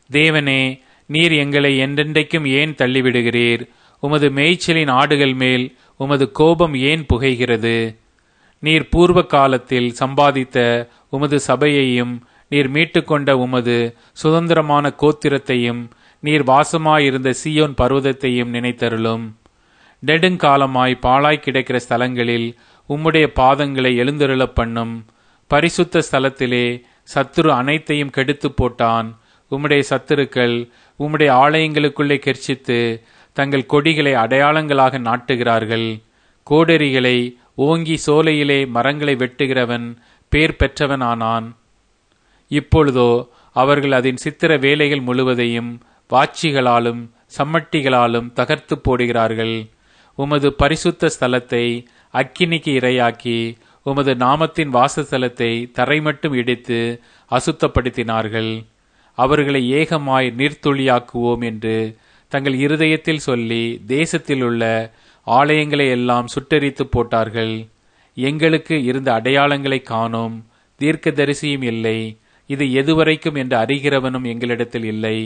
தேவனே நீர் எங்களை என்றென்றைக்கும் ஏன் தள்ளிவிடுகிறீர் உமது மேய்ச்சலின் ஆடுகள் மேல் உமது கோபம் ஏன் புகைகிறது நீர் பூர்வ காலத்தில் சம்பாதித்த உமது சபையையும் நீர் மீட்டுக்கொண்ட உமது சுதந்திரமான கோத்திரத்தையும் நீர் வாசமாயிருந்த சீயோன் பர்வதத்தையும் நினைத்தருளும் நெடுங்காலமாய் பாழாய் கிடக்கிற ஸ்தலங்களில் உம்முடைய பாதங்களை எழுந்தருளப் பண்ணும் பரிசுத்த ஸ்தலத்திலே சத்துரு அனைத்தையும் கெடுத்து போட்டான் உம்முடைய சத்துருக்கள் உம்முடைய ஆலயங்களுக்குள்ளே கெர்ச்சித்து தங்கள் கொடிகளை அடையாளங்களாக நாட்டுகிறார்கள் கோடரிகளை ஓங்கி சோலையிலே மரங்களை வெட்டுகிறவன் பேர் பெற்றவனானான் இப்பொழுதோ அவர்கள் அதன் சித்திர வேலைகள் முழுவதையும் வாட்சிகளாலும் சம்மட்டிகளாலும் தகர்த்து போடுகிறார்கள் உமது பரிசுத்த ஸ்தலத்தை அக்கினிக்கு இரையாக்கி உமது நாமத்தின் வாசஸ்தலத்தை தரைமட்டும் இடித்து அசுத்தப்படுத்தினார்கள் அவர்களை ஏகமாய் நீர்த்துளியாக்குவோம் என்று தங்கள் இருதயத்தில் சொல்லி தேசத்தில் உள்ள ஆலயங்களை எல்லாம் சுட்டெரித்து போட்டார்கள் எங்களுக்கு இருந்த அடையாளங்களை காணோம் தீர்க்கதரிசியும் இல்லை இது எதுவரைக்கும் என்று அறிகிறவனும் எங்களிடத்தில் இல்லை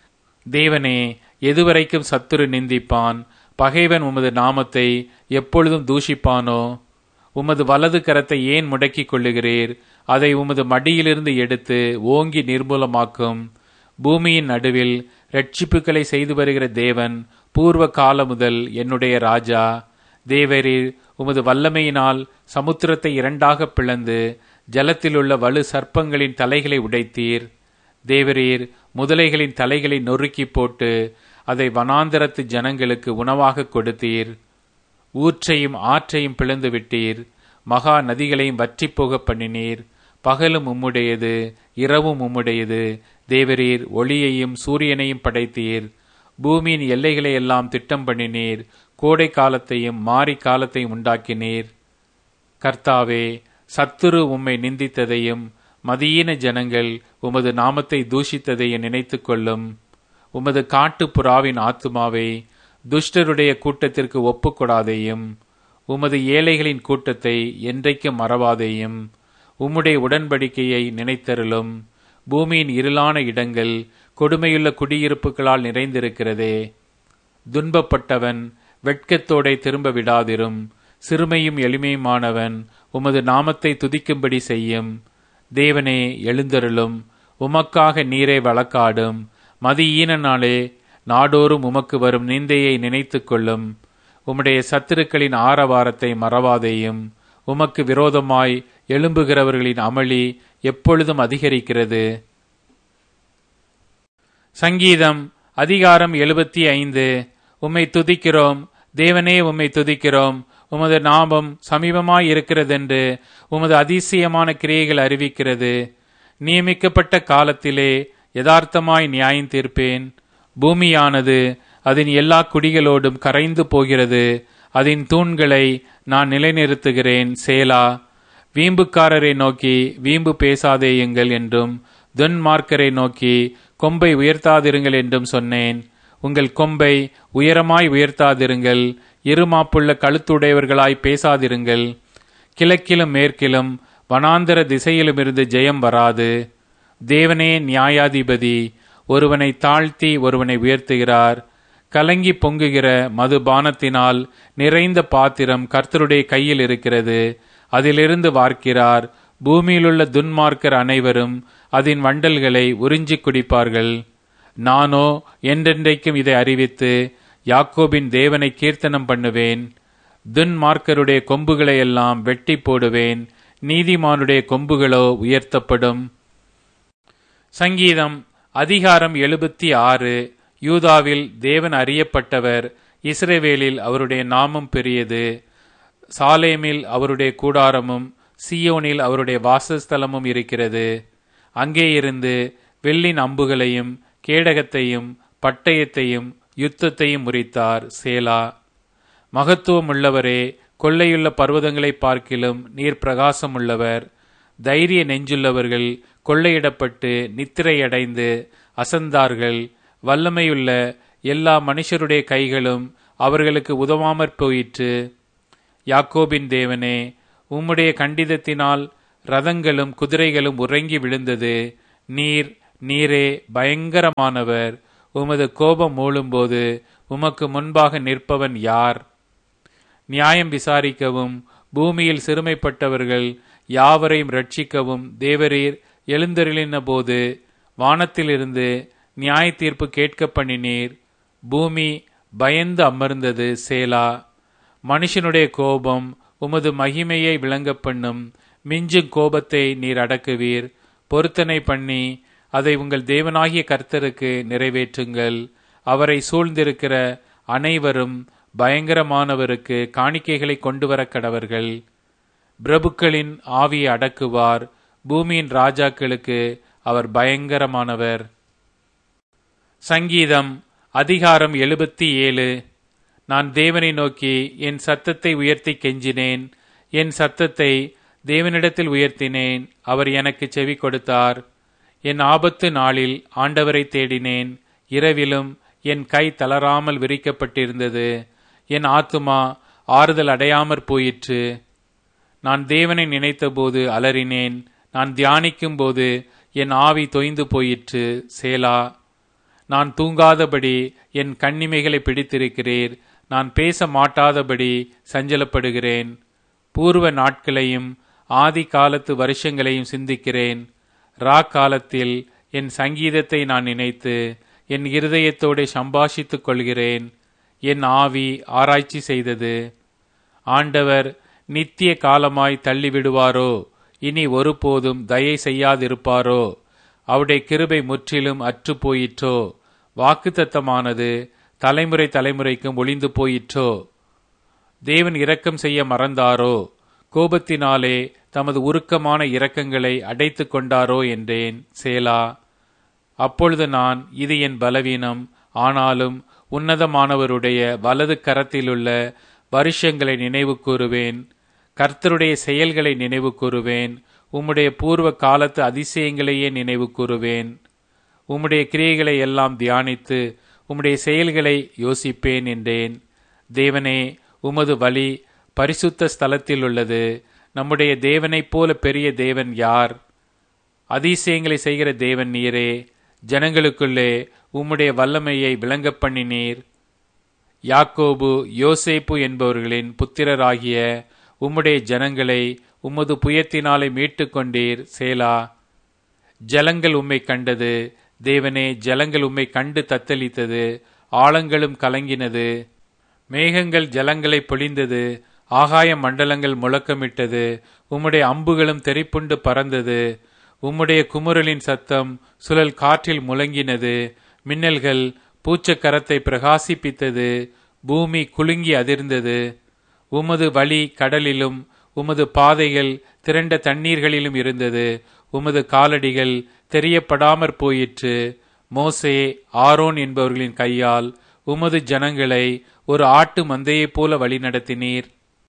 தேவனே எதுவரைக்கும் சத்துரு நிந்திப்பான் பகைவன் உமது நாமத்தை எப்பொழுதும் தூஷிப்பானோ உமது வலது கரத்தை ஏன் முடக்கிக் கொள்ளுகிறீர் அதை உமது மடியிலிருந்து எடுத்து ஓங்கி நிர்மூலமாக்கும் பூமியின் நடுவில் ரட்சிப்புகளை செய்து வருகிற தேவன் பூர்வ காலம் முதல் என்னுடைய ராஜா தேவரீர் உமது வல்லமையினால் சமுத்திரத்தை இரண்டாக பிளந்து ஜலத்திலுள்ள வலு சர்ப்பங்களின் தலைகளை உடைத்தீர் தேவரீர் முதலைகளின் தலைகளை நொறுக்கி போட்டு அதை வனாந்தரத்து ஜனங்களுக்கு உணவாக கொடுத்தீர் ஊற்றையும் ஆற்றையும் பிளந்து விட்டீர் மகா நதிகளையும் வற்றி போக பண்ணினீர் பகலும் உம்முடையது இரவும் உம்முடையது தேவரீர் ஒளியையும் சூரியனையும் படைத்தீர் பூமியின் எல்லைகளை எல்லாம் திட்டம் பண்ணினீர் கோடை காலத்தையும் மாரி காலத்தையும் உண்டாக்கினீர் கர்த்தாவே சத்துரு உம்மை நிந்தித்ததையும் மதியீன ஜனங்கள் உமது நாமத்தை தூஷித்ததையும் நினைத்து கொள்ளும் உமது காட்டு புறாவின் ஆத்துமாவை துஷ்டருடைய கூட்டத்திற்கு ஒப்புக்கொடாதேயும் உமது ஏழைகளின் கூட்டத்தை என்றைக்கும் மறவாதேயும் உம்முடைய உடன்படிக்கையை நினைத்தருளும் பூமியின் இருளான இடங்கள் கொடுமையுள்ள குடியிருப்புகளால் நிறைந்திருக்கிறதே துன்பப்பட்டவன் வெட்கத்தோடே திரும்ப விடாதிரும் சிறுமையும் எளிமையுமானவன் உமது நாமத்தை துதிக்கும்படி செய்யும் தேவனே எழுந்தருளும் உமக்காக நீரை வழக்காடும் மதியீனனாலே நாடோறும் உமக்கு வரும் நிந்தையை நினைத்து கொள்ளும் உம்முடைய சத்துருக்களின் ஆரவாரத்தை மறவாதேயும் உமக்கு விரோதமாய் எழும்புகிறவர்களின் அமளி எப்பொழுதும் அதிகரிக்கிறது சங்கீதம் அதிகாரம் எழுபத்தி ஐந்து உம்மை துதிக்கிறோம் தேவனே உம்மை துதிக்கிறோம் உமது நாமம் சமீபமாய் இருக்கிறதென்று உமது அதிசயமான கிரியைகள் அறிவிக்கிறது நியமிக்கப்பட்ட காலத்திலே யதார்த்தமாய் நியாயம் தீர்ப்பேன் பூமியானது அதன் எல்லா குடிகளோடும் கரைந்து போகிறது அதன் தூண்களை நான் நிலைநிறுத்துகிறேன் சேலா வீம்புக்காரரை நோக்கி வீம்பு பேசாதேயுங்கள் என்றும் துன்மார்க்கரை நோக்கி கொம்பை உயர்த்தாதிருங்கள் என்றும் சொன்னேன் உங்கள் கொம்பை உயரமாய் உயர்த்தாதிருங்கள் இருமாப்புள்ள கழுத்துடையவர்களாய் பேசாதிருங்கள் கிழக்கிலும் மேற்கிலும் வனாந்தர திசையிலுமிருந்து ஜெயம் வராது தேவனே நியாயாதிபதி ஒருவனை தாழ்த்தி ஒருவனை உயர்த்துகிறார் கலங்கி பொங்குகிற மதுபானத்தினால் நிறைந்த பாத்திரம் கர்த்தருடைய கையில் இருக்கிறது அதிலிருந்து வார்க்கிறார் பூமியிலுள்ள துன்மார்க்கர் அனைவரும் அதன் வண்டல்களை உறிஞ்சி குடிப்பார்கள் நானோ என்றென்றைக்கும் இதை அறிவித்து யாக்கோபின் தேவனை கீர்த்தனம் பண்ணுவேன் துன்மார்க்கருடைய கொம்புகளை எல்லாம் வெட்டி போடுவேன் நீதிமானுடைய கொம்புகளோ உயர்த்தப்படும் சங்கீதம் அதிகாரம் எழுபத்தி ஆறு யூதாவில் தேவன் அறியப்பட்டவர் இஸ்ரேவேலில் அவருடைய நாமம் பெரியது சாலேமில் அவருடைய கூடாரமும் சியோனில் அவருடைய வாசஸ்தலமும் இருக்கிறது அங்கே இருந்து வெள்ளின் அம்புகளையும் கேடகத்தையும் பட்டயத்தையும் யுத்தத்தையும் முறித்தார் சேலா மகத்துவம் உள்ளவரே கொள்ளையுள்ள பர்வதங்களை பார்க்கிலும் நீர் பிரகாசம் உள்ளவர் தைரிய நெஞ்சுள்ளவர்கள் கொள்ளையிடப்பட்டு நித்திரையடைந்து அசந்தார்கள் வல்லமையுள்ள எல்லா மனுஷருடைய கைகளும் அவர்களுக்கு உதவாமற் போயிற்று யாக்கோபின் தேவனே உம்முடைய கண்டிதத்தினால் ரதங்களும் குதிரைகளும் உறங்கி விழுந்தது நீர் நீரே பயங்கரமானவர் உமது கோபம் மூழும்போது உமக்கு முன்பாக நிற்பவன் யார் நியாயம் விசாரிக்கவும் பூமியில் சிறுமைப்பட்டவர்கள் யாவரையும் ரட்சிக்கவும் தேவரீர் எழுந்தருளின போது வானத்திலிருந்து நியாய தீர்ப்பு கேட்க பண்ணினீர் பூமி பயந்து அமர்ந்தது சேலா மனுஷனுடைய கோபம் உமது மகிமையை விளங்க பண்ணும் மிஞ்சும் கோபத்தை நீர் அடக்குவீர் பொருத்தனை பண்ணி அதை உங்கள் தேவனாகிய கர்த்தருக்கு நிறைவேற்றுங்கள் அவரை சூழ்ந்திருக்கிற அனைவரும் பயங்கரமானவருக்கு காணிக்கைகளை கொண்டு வர கடவர்கள் பிரபுக்களின் ஆவியை அடக்குவார் பூமியின் ராஜாக்களுக்கு அவர் பயங்கரமானவர் சங்கீதம் அதிகாரம் எழுபத்தி ஏழு நான் தேவனை நோக்கி என் சத்தத்தை உயர்த்தி கெஞ்சினேன் என் சத்தத்தை தேவனிடத்தில் உயர்த்தினேன் அவர் எனக்கு செவி கொடுத்தார் என் ஆபத்து நாளில் ஆண்டவரை தேடினேன் இரவிலும் என் கை தளராமல் விரிக்கப்பட்டிருந்தது என் ஆத்துமா ஆறுதல் அடையாமற் போயிற்று நான் தேவனை நினைத்தபோது அலறினேன் நான் தியானிக்கும் போது என் ஆவி தொய்ந்து போயிற்று சேலா நான் தூங்காதபடி என் கண்ணிமைகளை பிடித்திருக்கிறீர் நான் பேச மாட்டாதபடி சஞ்சலப்படுகிறேன் பூர்வ நாட்களையும் ஆதி காலத்து வருஷங்களையும் சிந்திக்கிறேன் ரா காலத்தில் என் சங்கீதத்தை நான் நினைத்து என் இருதயத்தோடு சம்பாஷித்துக் கொள்கிறேன் என் ஆவி ஆராய்ச்சி செய்தது ஆண்டவர் நித்திய காலமாய் தள்ளிவிடுவாரோ இனி ஒருபோதும் தயை செய்யாதிருப்பாரோ அவருடைய கிருபை முற்றிலும் அற்று போயிற்றோ வாக்குத்தத்தமானது தலைமுறை தலைமுறைக்கும் ஒளிந்து போயிற்றோ தேவன் இரக்கம் செய்ய மறந்தாரோ கோபத்தினாலே தமது உருக்கமான இரக்கங்களை அடைத்து கொண்டாரோ என்றேன் சேலா அப்பொழுது நான் இது என் பலவீனம் ஆனாலும் உன்னதமானவருடைய வலது கரத்திலுள்ள வருஷங்களை நினைவு கூறுவேன் கர்த்தருடைய செயல்களை நினைவு கூறுவேன் உம்முடைய பூர்வ காலத்து அதிசயங்களையே நினைவு கூறுவேன் உம்முடைய கிரியைகளை எல்லாம் தியானித்து உம்முடைய செயல்களை யோசிப்பேன் என்றேன் தேவனே உமது வழி பரிசுத்த ஸ்தலத்தில் உள்ளது நம்முடைய தேவனைப் போல பெரிய தேவன் யார் அதிசயங்களை செய்கிற தேவன் நீரே ஜனங்களுக்குள்ளே உம்முடைய வல்லமையை விளங்க பண்ணினீர் யாக்கோபு யோசேப்பு என்பவர்களின் புத்திரராகிய உம்முடைய ஜனங்களை உமது புயத்தினாலே மீட்டு கொண்டீர் சேலா ஜலங்கள் உம்மை கண்டது தேவனே ஜலங்கள் உம்மை கண்டு தத்தளித்தது ஆழங்களும் கலங்கினது மேகங்கள் ஜலங்களை பொழிந்தது ஆகாய மண்டலங்கள் முழக்கமிட்டது உம்முடைய அம்புகளும் தெரிப்புண்டு பறந்தது உம்முடைய குமுறலின் சத்தம் சுழல் காற்றில் முழங்கினது மின்னல்கள் பூச்சக்கரத்தை பிரகாசிப்பித்தது பூமி குலுங்கி அதிர்ந்தது உமது வழி கடலிலும் உமது பாதைகள் திரண்ட தண்ணீர்களிலும் இருந்தது உமது காலடிகள் தெரியப்படாமற் போயிற்று மோசே ஆரோன் என்பவர்களின் கையால் உமது ஜனங்களை ஒரு ஆட்டு மந்தையைப் போல வழிநடத்தினீர்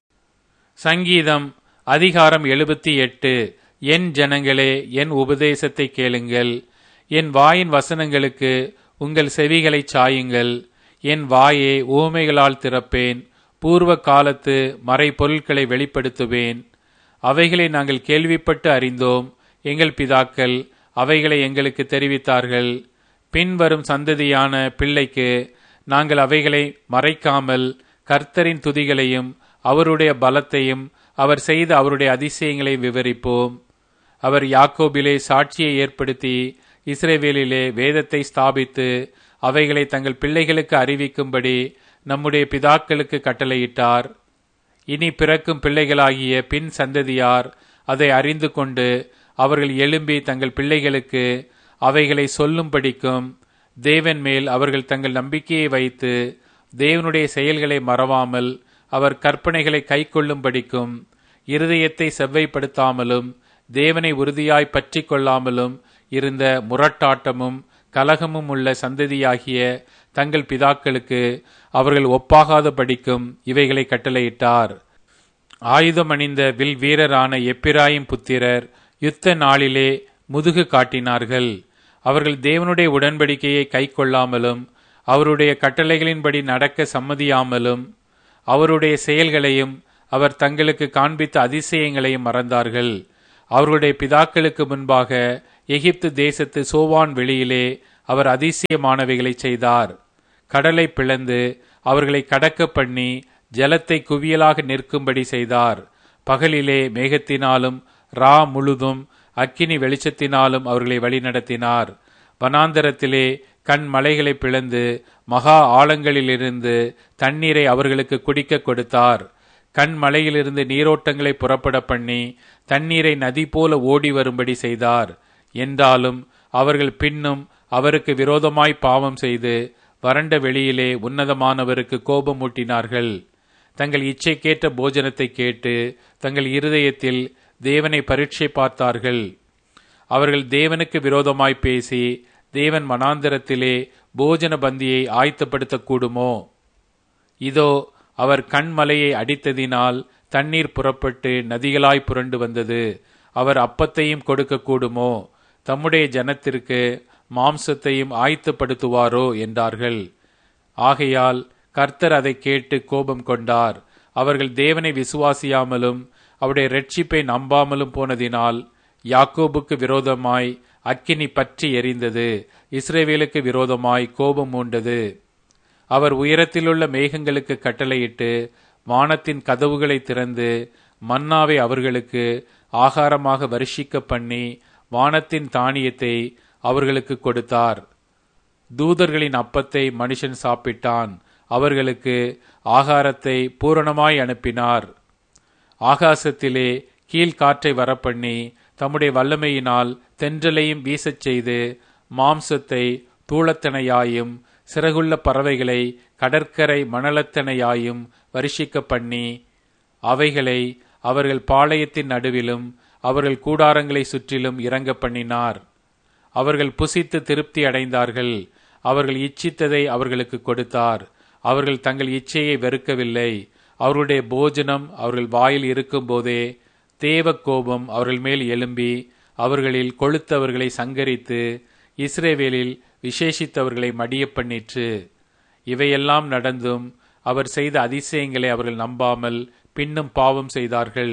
சங்கீதம் அதிகாரம் எழுபத்தி எட்டு என் ஜனங்களே என் உபதேசத்தை கேளுங்கள் என் வாயின் வசனங்களுக்கு உங்கள் செவிகளை சாயுங்கள் என் வாயை ஊமைகளால் திறப்பேன் பூர்வ காலத்து மறைபொருட்களை வெளிப்படுத்துவேன் அவைகளை நாங்கள் கேள்விப்பட்டு அறிந்தோம் எங்கள் பிதாக்கள் அவைகளை எங்களுக்கு தெரிவித்தார்கள் பின்வரும் சந்ததியான பிள்ளைக்கு நாங்கள் அவைகளை மறைக்காமல் கர்த்தரின் துதிகளையும் அவருடைய பலத்தையும் அவர் செய்த அவருடைய அதிசயங்களை விவரிப்போம் அவர் யாக்கோபிலே சாட்சியை ஏற்படுத்தி இஸ்ரேவேலிலே வேதத்தை ஸ்தாபித்து அவைகளை தங்கள் பிள்ளைகளுக்கு அறிவிக்கும்படி நம்முடைய பிதாக்களுக்கு கட்டளையிட்டார் இனி பிறக்கும் பிள்ளைகளாகிய பின் சந்ததியார் அதை அறிந்து கொண்டு அவர்கள் எழும்பி தங்கள் பிள்ளைகளுக்கு அவைகளை சொல்லும்படிக்கும் தேவன் மேல் அவர்கள் தங்கள் நம்பிக்கையை வைத்து தேவனுடைய செயல்களை மறவாமல் அவர் கற்பனைகளை கைக்கொள்ளும்படிக்கும் இருதயத்தை செவ்வைப்படுத்தாமலும் தேவனை உறுதியாய் பற்றி கொள்ளாமலும் இருந்த முரட்டாட்டமும் கலகமும் உள்ள சந்ததியாகிய தங்கள் பிதாக்களுக்கு அவர்கள் ஒப்பாகாத படிக்கும் இவைகளை கட்டளையிட்டார் ஆயுதம் அணிந்த வில் வீரரான எப்பிராயும் புத்திரர் யுத்த நாளிலே முதுகு காட்டினார்கள் அவர்கள் தேவனுடைய உடன்படிக்கையை கைக்கொள்ளாமலும் அவருடைய கட்டளைகளின்படி நடக்க சம்மதியாமலும் அவருடைய செயல்களையும் அவர் தங்களுக்கு காண்பித்த அதிசயங்களையும் மறந்தார்கள் அவர்களுடைய பிதாக்களுக்கு முன்பாக எகிப்து தேசத்து சோவான் வெளியிலே அவர் அதிசயமானவைகளை செய்தார் கடலை பிளந்து அவர்களை கடக்க பண்ணி ஜலத்தை குவியலாக நிற்கும்படி செய்தார் பகலிலே மேகத்தினாலும் ரா முழுதும் அக்கினி வெளிச்சத்தினாலும் அவர்களை வழிநடத்தினார் வனாந்தரத்திலே கண் மலைகளை பிளந்து மகா ஆழங்களிலிருந்து தண்ணீரை அவர்களுக்கு குடிக்க கொடுத்தார் கண் மலையிலிருந்து நீரோட்டங்களை புறப்பட பண்ணி தண்ணீரை நதி போல ஓடி வரும்படி செய்தார் என்றாலும் அவர்கள் பின்னும் அவருக்கு விரோதமாய் பாவம் செய்து வறண்ட வெளியிலே உன்னதமானவருக்கு கோபம் மூட்டினார்கள் தங்கள் இச்சைக்கேற்ற போஜனத்தை கேட்டு தங்கள் இருதயத்தில் தேவனை பரீட்சை பார்த்தார்கள் அவர்கள் தேவனுக்கு விரோதமாய் பேசி தேவன் மனாந்தரத்திலே போஜன பந்தியை ஆயத்தப்படுத்தக்கூடுமோ இதோ அவர் கண்மலையை அடித்ததினால் தண்ணீர் புறப்பட்டு நதிகளாய் புரண்டு வந்தது அவர் அப்பத்தையும் கொடுக்கக்கூடுமோ தம்முடைய ஜனத்திற்கு மாம்சத்தையும் ஆயத்தப்படுத்துவாரோ என்றார்கள் ஆகையால் கர்த்தர் அதை கேட்டு கோபம் கொண்டார் அவர்கள் தேவனை விசுவாசியாமலும் அவருடைய ரட்சிப்பை நம்பாமலும் போனதினால் யாக்கோபுக்கு விரோதமாய் அக்கினி பற்றி எரிந்தது இஸ்ரேவேலுக்கு விரோதமாய் கோபம் மூண்டது அவர் உயரத்திலுள்ள மேகங்களுக்கு கட்டளையிட்டு வானத்தின் கதவுகளை திறந்து மன்னாவை அவர்களுக்கு ஆகாரமாக வருஷிக்க பண்ணி வானத்தின் தானியத்தை அவர்களுக்கு கொடுத்தார் தூதர்களின் அப்பத்தை மனுஷன் சாப்பிட்டான் அவர்களுக்கு ஆகாரத்தை பூரணமாய் அனுப்பினார் ஆகாசத்திலே கீழ்காற்றை வரப்பண்ணி தம்முடைய வல்லமையினால் தென்றலையும் வீசச் செய்து மாம்சத்தை தூளத்தனையாயும் சிறகுள்ள பறவைகளை கடற்கரை மணலத்தனையாயும் வருஷிக்க பண்ணி அவைகளை அவர்கள் பாளையத்தின் நடுவிலும் அவர்கள் கூடாரங்களை சுற்றிலும் இறங்க பண்ணினார் அவர்கள் புசித்து திருப்தி அடைந்தார்கள் அவர்கள் இச்சித்ததை அவர்களுக்கு கொடுத்தார் அவர்கள் தங்கள் இச்சையை வெறுக்கவில்லை அவருடைய போஜனம் அவர்கள் வாயில் இருக்கும்போதே தேவ கோபம் அவர்கள் மேல் எழும்பி அவர்களில் கொளுத்தவர்களை சங்கரித்து இஸ்ரேவேலில் விசேஷித்தவர்களை மடிய பண்ணிற்று இவையெல்லாம் நடந்தும் அவர் செய்த அதிசயங்களை அவர்கள் நம்பாமல் பின்னும் பாவம் செய்தார்கள்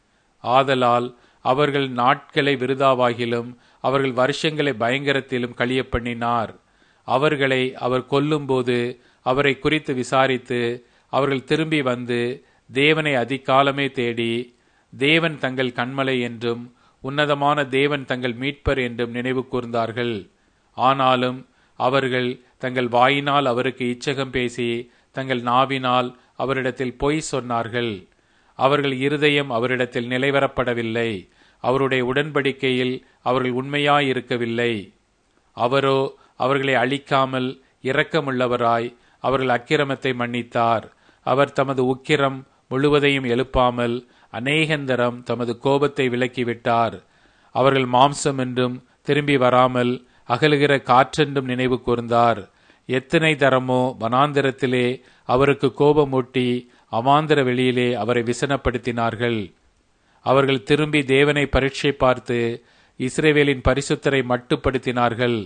ஆதலால் அவர்கள் நாட்களை விருதாவாகிலும் அவர்கள் வருஷங்களை பயங்கரத்திலும் கழிய பண்ணினார் அவர்களை அவர் கொல்லும்போது அவரை குறித்து விசாரித்து அவர்கள் திரும்பி வந்து தேவனை அதிகாலமே தேடி தேவன் தங்கள் கண்மலை என்றும் உன்னதமான தேவன் தங்கள் மீட்பர் என்றும் நினைவு கூர்ந்தார்கள் ஆனாலும் அவர்கள் தங்கள் வாயினால் அவருக்கு இச்சகம் பேசி தங்கள் நாவினால் அவரிடத்தில் பொய் சொன்னார்கள் அவர்கள் இருதயம் அவரிடத்தில் நிலைவரப்படவில்லை அவருடைய உடன்படிக்கையில் அவர்கள் உண்மையாயிருக்கவில்லை அவரோ அவர்களை அழிக்காமல் இரக்கமுள்ளவராய் அவர்கள் அக்கிரமத்தை மன்னித்தார் அவர் தமது உக்கிரம் முழுவதையும் எழுப்பாமல் அநேகந்தரம் தமது கோபத்தை விலக்கிவிட்டார் அவர்கள் மாம்சம் என்றும் திரும்பி வராமல் அகலுகிற காற்றென்றும் நினைவு கூர்ந்தார் எத்தனை தரமோ வனாந்திரத்திலே அவருக்கு கோபமூட்டி அவாந்திர வெளியிலே அவரை விசனப்படுத்தினார்கள் அவர்கள் திரும்பி தேவனை பரீட்சை பார்த்து இஸ்ரேவேலின் பரிசுத்தரை மட்டுப்படுத்தினார்கள்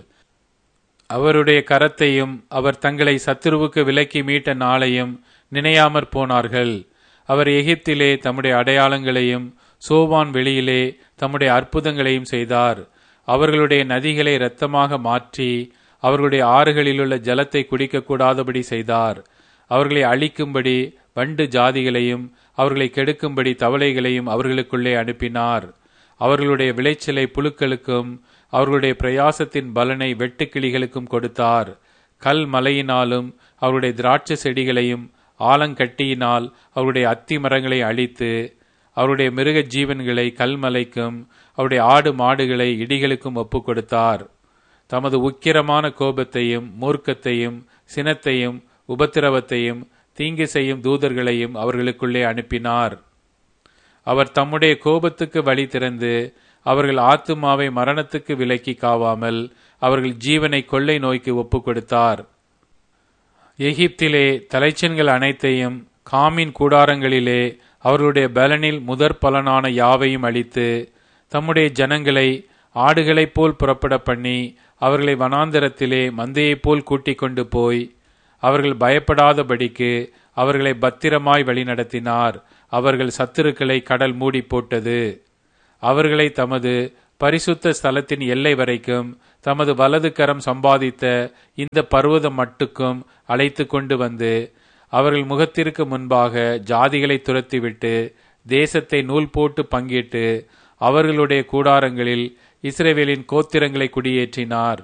அவருடைய கரத்தையும் அவர் தங்களை சத்துருவுக்கு விலக்கி மீட்ட நாளையும் நினையாமற் போனார்கள் அவர் எகிப்திலே தம்முடைய அடையாளங்களையும் சோவான் வெளியிலே தம்முடைய அற்புதங்களையும் செய்தார் அவர்களுடைய நதிகளை இரத்தமாக மாற்றி அவர்களுடைய ஆறுகளிலுள்ள ஜலத்தை குடிக்கக்கூடாதபடி செய்தார் அவர்களை அழிக்கும்படி வண்டு ஜாதிகளையும் அவர்களை கெடுக்கும்படி தவளைகளையும் அவர்களுக்குள்ளே அனுப்பினார் அவர்களுடைய விளைச்சலை புழுக்களுக்கும் அவர்களுடைய பிரயாசத்தின் பலனை வெட்டுக்கிளிகளுக்கும் கொடுத்தார் கல் மலையினாலும் அவருடைய திராட்சை செடிகளையும் ஆலங்கட்டியினால் அவருடைய அத்தி மரங்களை அழித்து அவருடைய மிருக ஜீவன்களை கல்மலைக்கும் அவருடைய ஆடு மாடுகளை இடிகளுக்கும் ஒப்பு கொடுத்தார் தமது உக்கிரமான கோபத்தையும் மூர்க்கத்தையும் சினத்தையும் உபத்திரவத்தையும் தீங்கு செய்யும் தூதர்களையும் அவர்களுக்குள்ளே அனுப்பினார் அவர் தம்முடைய கோபத்துக்கு வழி திறந்து அவர்கள் ஆத்துமாவை மரணத்துக்கு விலக்கி காவாமல் அவர்கள் ஜீவனை கொள்ளை நோய்க்கு ஒப்பு கொடுத்தார் எகிப்திலே தலைச்சன்கள் அனைத்தையும் காமின் கூடாரங்களிலே அவர்களுடைய பலனில் முதற் பலனான யாவையும் அளித்து தம்முடைய ஜனங்களை ஆடுகளைப் போல் புறப்பட பண்ணி அவர்களை வனாந்தரத்திலே மந்தையைப் போல் கூட்டிக் கொண்டு போய் அவர்கள் பயப்படாதபடிக்கு அவர்களை பத்திரமாய் வழிநடத்தினார் அவர்கள் சத்துருக்களை கடல் மூடி போட்டது அவர்களை தமது பரிசுத்த ஸ்தலத்தின் எல்லை வரைக்கும் தமது வலது கரம் சம்பாதித்த இந்த பர்வதம் மட்டுக்கும் அழைத்து கொண்டு வந்து அவர்கள் முகத்திற்கு முன்பாக ஜாதிகளை துரத்திவிட்டு தேசத்தை நூல் போட்டு பங்கிட்டு அவர்களுடைய கூடாரங்களில் இஸ்ரேவேலின் கோத்திரங்களை குடியேற்றினார்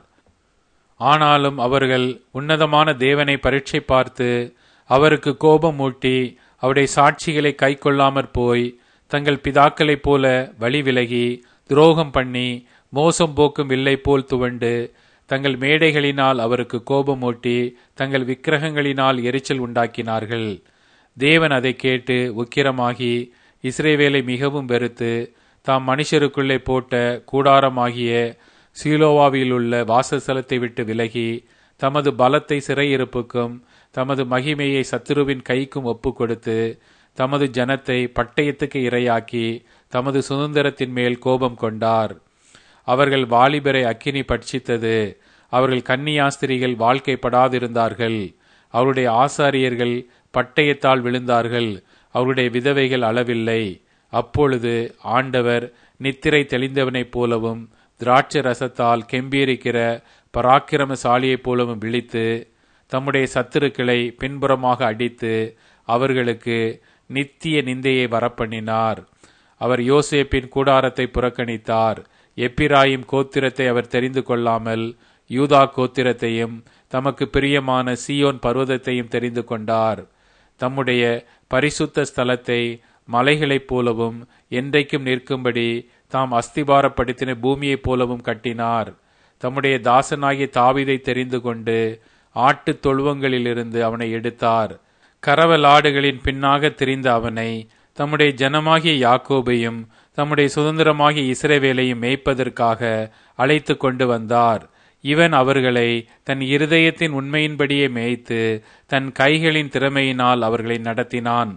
ஆனாலும் அவர்கள் உன்னதமான தேவனை பரீட்சை பார்த்து அவருக்கு கோபம் மூட்டி அவருடைய சாட்சிகளை கை கொள்ளாமற் போய் தங்கள் பிதாக்களைப் போல வழி விலகி துரோகம் பண்ணி மோசம் போக்கும் வில்லை போல் துவண்டு தங்கள் மேடைகளினால் அவருக்கு கோபமூட்டி தங்கள் விக்கிரகங்களினால் எரிச்சல் உண்டாக்கினார்கள் தேவன் அதை கேட்டு உக்கிரமாகி இஸ்ரேவேலை மிகவும் வெறுத்து தாம் மனுஷருக்குள்ளே போட்ட கூடாரமாகிய சீலோவாவிலுள்ள வாசஸ்தலத்தை விட்டு விலகி தமது பலத்தை சிறையிருப்புக்கும் தமது மகிமையை சத்துருவின் கைக்கும் ஒப்பு கொடுத்து தமது ஜனத்தை பட்டயத்துக்கு இரையாக்கி தமது சுதந்திரத்தின் மேல் கோபம் கொண்டார் அவர்கள் வாலிபரை அக்கினி பட்சித்தது அவர்கள் கன்னியாஸ்திரிகள் வாழ்க்கைப்படாதிருந்தார்கள் அவருடைய ஆசாரியர்கள் பட்டயத்தால் விழுந்தார்கள் அவருடைய விதவைகள் அளவில்லை அப்பொழுது ஆண்டவர் நித்திரை தெளிந்தவனைப் போலவும் திராட்சை ரசத்தால் கெம்பீரிக்கிற பராக்கிரமசாலியைப் போலவும் விழித்து தம்முடைய சத்துருக்களை பின்புறமாக அடித்து அவர்களுக்கு நித்திய நிந்தையை வரப்பண்ணினார் அவர் யோசேப்பின் கூடாரத்தை புறக்கணித்தார் எப்பிராயிம் கோத்திரத்தை அவர் தெரிந்து கொள்ளாமல் யூதா கோத்திரத்தையும் தமக்கு பிரியமான சியோன் பர்வதத்தையும் தெரிந்து கொண்டார் தம்முடைய பரிசுத்த ஸ்தலத்தை மலைகளைப் போலவும் என்றைக்கும் நிற்கும்படி தாம் அஸ்திபாரப்படுத்தின பூமியைப் போலவும் கட்டினார் தம்முடைய தாசனாகிய தாவிதை தெரிந்து கொண்டு ஆட்டுத் தொழுவங்களிலிருந்து அவனை எடுத்தார் கரவலாடுகளின் பின்னாக திரிந்த அவனை தம்முடைய ஜனமாகிய யாக்கோபையும் தம்முடைய சுதந்திரமாகிய இஸ்ரவேலையும் மேய்ப்பதற்காக அழைத்து கொண்டு வந்தார் இவன் அவர்களை தன் இருதயத்தின் உண்மையின்படியே மேய்த்து தன் கைகளின் திறமையினால் அவர்களை நடத்தினான்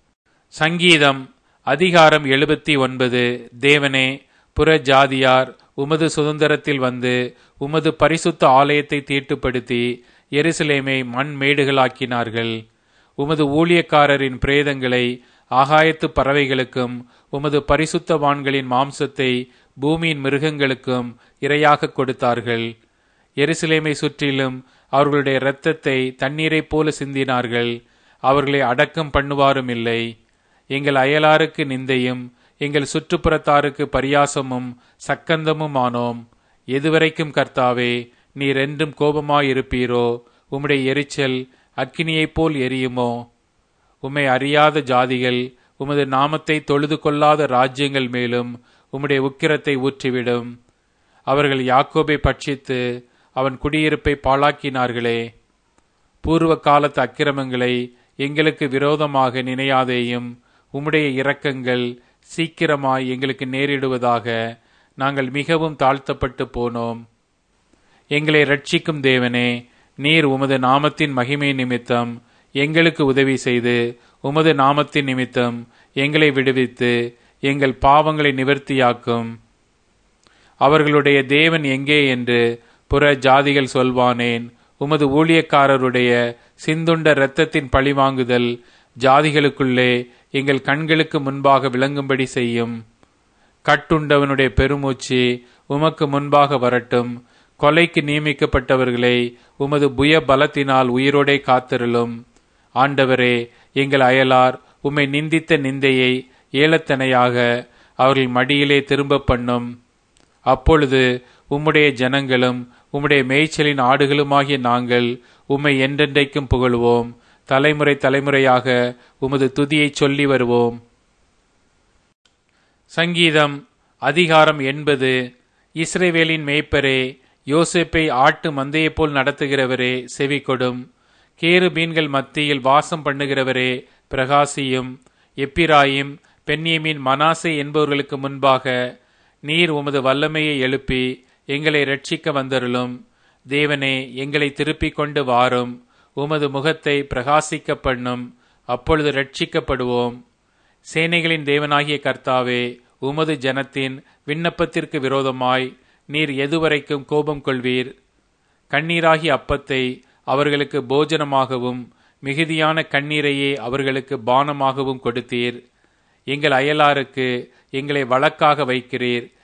சங்கீதம் அதிகாரம் எழுபத்தி ஒன்பது தேவனே புற ஜாதியார் உமது சுதந்திரத்தில் வந்து உமது பரிசுத்த ஆலயத்தை தீட்டுப்படுத்தி எருசலேமை மண் மேடுகளாக்கினார்கள் உமது ஊழியக்காரரின் பிரேதங்களை ஆகாயத்து பறவைகளுக்கும் உமது பரிசுத்தவான்களின் மாம்சத்தை பூமியின் மிருகங்களுக்கும் இரையாக கொடுத்தார்கள் எருசலேமை சுற்றிலும் அவர்களுடைய இரத்தத்தை தண்ணீரைப் போல சிந்தினார்கள் அவர்களை அடக்கம் பண்ணுவாரும் இல்லை எங்கள் அயலாருக்கு நிந்தையும் எங்கள் சுற்றுப்புறத்தாருக்கு பரியாசமும் சக்கந்தமும் ஆனோம் எதுவரைக்கும் கர்த்தாவே நீர் என்றும் கோபமாயிருப்பீரோ உம்முடைய எரிச்சல் அக்கினியைப் போல் எரியுமோ உம்மை அறியாத ஜாதிகள் உமது நாமத்தை தொழுது கொள்ளாத ராஜ்யங்கள் மேலும் உம்முடைய உக்கிரத்தை ஊற்றிவிடும் அவர்கள் யாக்கோபை பட்சித்து அவன் குடியிருப்பை பாழாக்கினார்களே பூர்வ காலத்து அக்கிரமங்களை எங்களுக்கு விரோதமாக நினையாதேயும் உம்முடைய இரக்கங்கள் சீக்கிரமாய் எங்களுக்கு நேரிடுவதாக நாங்கள் மிகவும் தாழ்த்தப்பட்டு போனோம் எங்களை ரட்சிக்கும் தேவனே நீர் உமது நாமத்தின் மகிமை நிமித்தம் எங்களுக்கு உதவி செய்து உமது நாமத்தின் நிமித்தம் எங்களை விடுவித்து எங்கள் பாவங்களை நிவர்த்தியாக்கும் அவர்களுடைய தேவன் எங்கே என்று புற ஜாதிகள் சொல்வானேன் உமது ஊழியக்காரருடைய சிந்துண்ட இரத்தத்தின் பழிவாங்குதல் ஜாதிகளுக்குள்ளே எங்கள் கண்களுக்கு முன்பாக விளங்கும்படி செய்யும் கட்டுண்டவனுடைய பெருமூச்சு உமக்கு முன்பாக வரட்டும் கொலைக்கு நியமிக்கப்பட்டவர்களை உமது புய பலத்தினால் உயிரோடே காத்திருளும் ஆண்டவரே எங்கள் அயலார் உம்மை நிந்தித்த நிந்தையை ஏலத்தனையாக அவர்கள் மடியிலே திரும்ப பண்ணும் அப்பொழுது உம்முடைய ஜனங்களும் உம்முடைய மேய்ச்சலின் ஆடுகளுமாகிய நாங்கள் உம்மை என்றென்றைக்கும் புகழுவோம் தலைமுறை தலைமுறையாக உமது துதியை சொல்லி வருவோம் சங்கீதம் அதிகாரம் எண்பது இஸ்ரேவேலின் மேய்ப்பரே யோசேப்பை ஆட்டு மந்தையைப் போல் நடத்துகிறவரே செவி கொடும் கேரு மீன்கள் மத்தியில் வாசம் பண்ணுகிறவரே பிரகாசியும் எப்பிராயும் பெண்ணியமின் மனாசே என்பவர்களுக்கு முன்பாக நீர் உமது வல்லமையை எழுப்பி எங்களை ரட்சிக்க வந்தருளும் தேவனே எங்களை திருப்பிக் கொண்டு வாரும் உமது முகத்தை பிரகாசிக்க பண்ணும் அப்பொழுது ரட்சிக்கப்படுவோம் சேனைகளின் தேவனாகிய கர்த்தாவே உமது ஜனத்தின் விண்ணப்பத்திற்கு விரோதமாய் நீர் எதுவரைக்கும் கோபம் கொள்வீர் கண்ணீராகி அப்பத்தை அவர்களுக்கு போஜனமாகவும் மிகுதியான கண்ணீரையே அவர்களுக்கு பானமாகவும் கொடுத்தீர் எங்கள் அயலாருக்கு எங்களை வழக்காக வைக்கிறீர்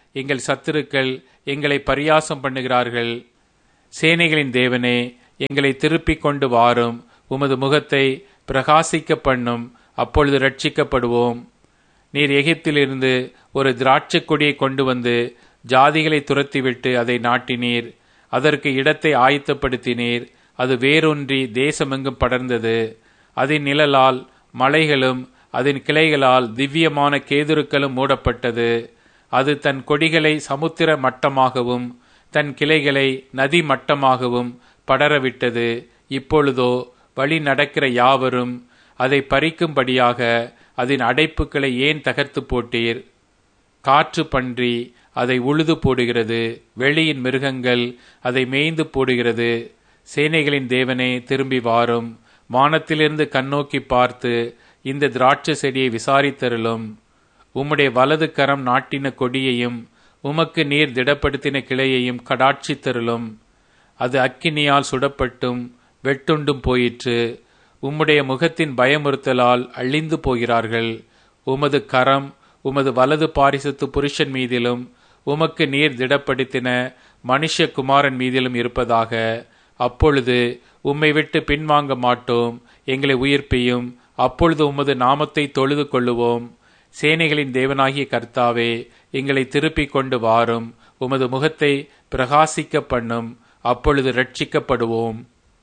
எங்கள் சத்துருக்கள் எங்களை பரியாசம் பண்ணுகிறார்கள் சேனைகளின் தேவனே எங்களை திருப்பிக் கொண்டு வாரும் உமது முகத்தை பிரகாசிக்க பண்ணும் அப்பொழுது ரட்சிக்கப்படுவோம் நீர் எகிப்திலிருந்து ஒரு திராட்சைக் கொடியை கொண்டு வந்து ஜாதிகளை துரத்திவிட்டு அதை நாட்டினீர் அதற்கு இடத்தை ஆயத்தப்படுத்தினீர் அது வேரூன்றி தேசமெங்கும் படர்ந்தது அதன் நிழலால் மலைகளும் அதன் கிளைகளால் திவ்யமான கேதுருக்களும் மூடப்பட்டது அது தன் கொடிகளை சமுத்திர மட்டமாகவும் தன் கிளைகளை நதி மட்டமாகவும் படரவிட்டது இப்பொழுதோ வழி நடக்கிற யாவரும் அதை பறிக்கும்படியாக அதன் அடைப்புகளை ஏன் தகர்த்து போட்டீர் காற்று பன்றி அதை உழுது போடுகிறது வெளியின் மிருகங்கள் அதை மேய்ந்து போடுகிறது சேனைகளின் தேவனே திரும்பி வாரும் வானத்திலிருந்து கண்ணோக்கி பார்த்து இந்த திராட்சை செடியை விசாரித்தருளும் உம்முடைய வலது கரம் நாட்டின கொடியையும் உமக்கு நீர் திடப்படுத்தின கிளையையும் கடாட்சித்தருளும் அது அக்கினியால் சுடப்பட்டும் வெட்டுண்டும் போயிற்று உம்முடைய முகத்தின் பயமுறுத்தலால் அழிந்து போகிறார்கள் உமது கரம் உமது வலது பாரிசத்து புருஷன் மீதிலும் உமக்கு நீர் திடப்படுத்தின மனுஷகுமாரன் மீதிலும் இருப்பதாக அப்பொழுது உம்மை விட்டு பின்வாங்க மாட்டோம் எங்களை உயிர்ப்பியும் அப்பொழுது உமது நாமத்தை தொழுது கொள்ளுவோம் சேனைகளின் தேவனாகிய கர்த்தாவே எங்களை திருப்பிக் கொண்டு வாரும் உமது முகத்தை பிரகாசிக்க பண்ணும் அப்பொழுது ரட்சிக்கப்படுவோம்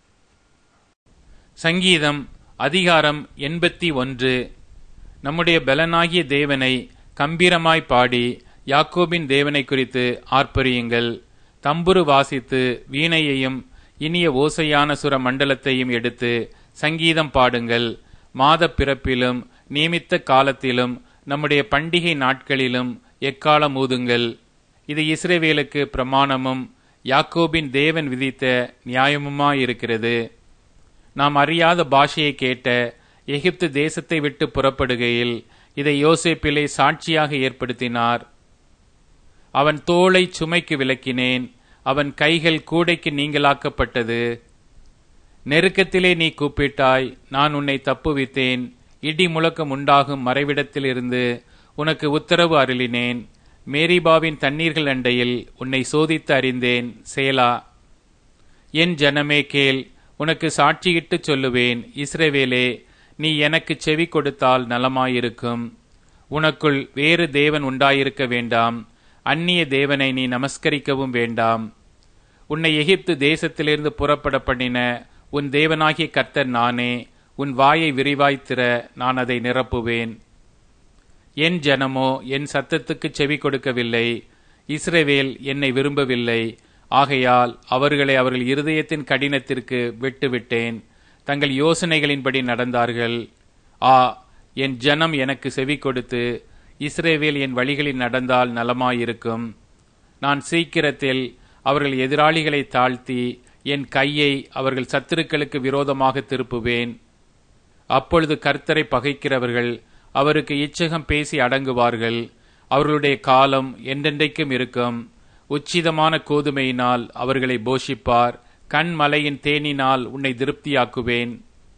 சங்கீதம் அதிகாரம் எண்பத்தி ஒன்று நம்முடைய பலனாகிய தேவனை கம்பீரமாய் பாடி யாக்கோபின் தேவனை குறித்து ஆர்ப்பரியுங்கள் தம்புரு வாசித்து வீணையையும் இனிய ஓசையான சுர மண்டலத்தையும் எடுத்து சங்கீதம் பாடுங்கள் மாத பிறப்பிலும் நியமித்த காலத்திலும் நம்முடைய பண்டிகை நாட்களிலும் எக்காலம் ஊதுங்கள் இது இஸ்ரேவேலுக்கு பிரமாணமும் யாக்கோபின் தேவன் விதித்த நியாயமுமாயிருக்கிறது நாம் அறியாத பாஷையை கேட்ட எகிப்து தேசத்தை விட்டு புறப்படுகையில் இதை யோசேப்பிலே சாட்சியாக ஏற்படுத்தினார் அவன் தோளை சுமைக்கு விலக்கினேன் அவன் கைகள் கூடைக்கு நீங்களாக்கப்பட்டது நெருக்கத்திலே நீ கூப்பிட்டாய் நான் உன்னை தப்புவித்தேன் இடி முழக்கம் உண்டாகும் மறைவிடத்திலிருந்து உனக்கு உத்தரவு அருளினேன் மேரிபாவின் தண்ணீர்கள் அண்டையில் உன்னை சோதித்து அறிந்தேன் சேலா என் ஜனமே கேள் உனக்கு சாட்சியிட்டுச் சொல்லுவேன் இஸ்ரவேலே நீ எனக்கு செவி கொடுத்தால் நலமாயிருக்கும் உனக்குள் வேறு தேவன் உண்டாயிருக்க வேண்டாம் அந்நிய தேவனை நீ நமஸ்கரிக்கவும் வேண்டாம் உன்னை எகிப்து தேசத்திலிருந்து புறப்பட பண்ணின உன் தேவனாகிய கர்த்தர் நானே உன் வாயை விரிவாய்த்திர நான் அதை நிரப்புவேன் என் ஜனமோ என் சத்தத்துக்கு செவி கொடுக்கவில்லை இஸ்ரவேல் என்னை விரும்பவில்லை ஆகையால் அவர்களை அவர்கள் இருதயத்தின் கடினத்திற்கு விட்டுவிட்டேன் தங்கள் யோசனைகளின்படி நடந்தார்கள் ஆ என் ஜனம் எனக்கு செவி கொடுத்து இஸ்ரேவேல் என் வழிகளில் நடந்தால் நலமாயிருக்கும் நான் சீக்கிரத்தில் அவர்கள் எதிராளிகளை தாழ்த்தி என் கையை அவர்கள் சத்துருக்களுக்கு விரோதமாக திருப்புவேன் அப்பொழுது கர்த்தரை பகைக்கிறவர்கள் அவருக்கு இச்சகம் பேசி அடங்குவார்கள் அவர்களுடைய காலம் என்றென்றைக்கும் இருக்கும் உச்சிதமான கோதுமையினால் அவர்களை போஷிப்பார் கண்மலையின் தேனினால் உன்னை திருப்தியாக்குவேன்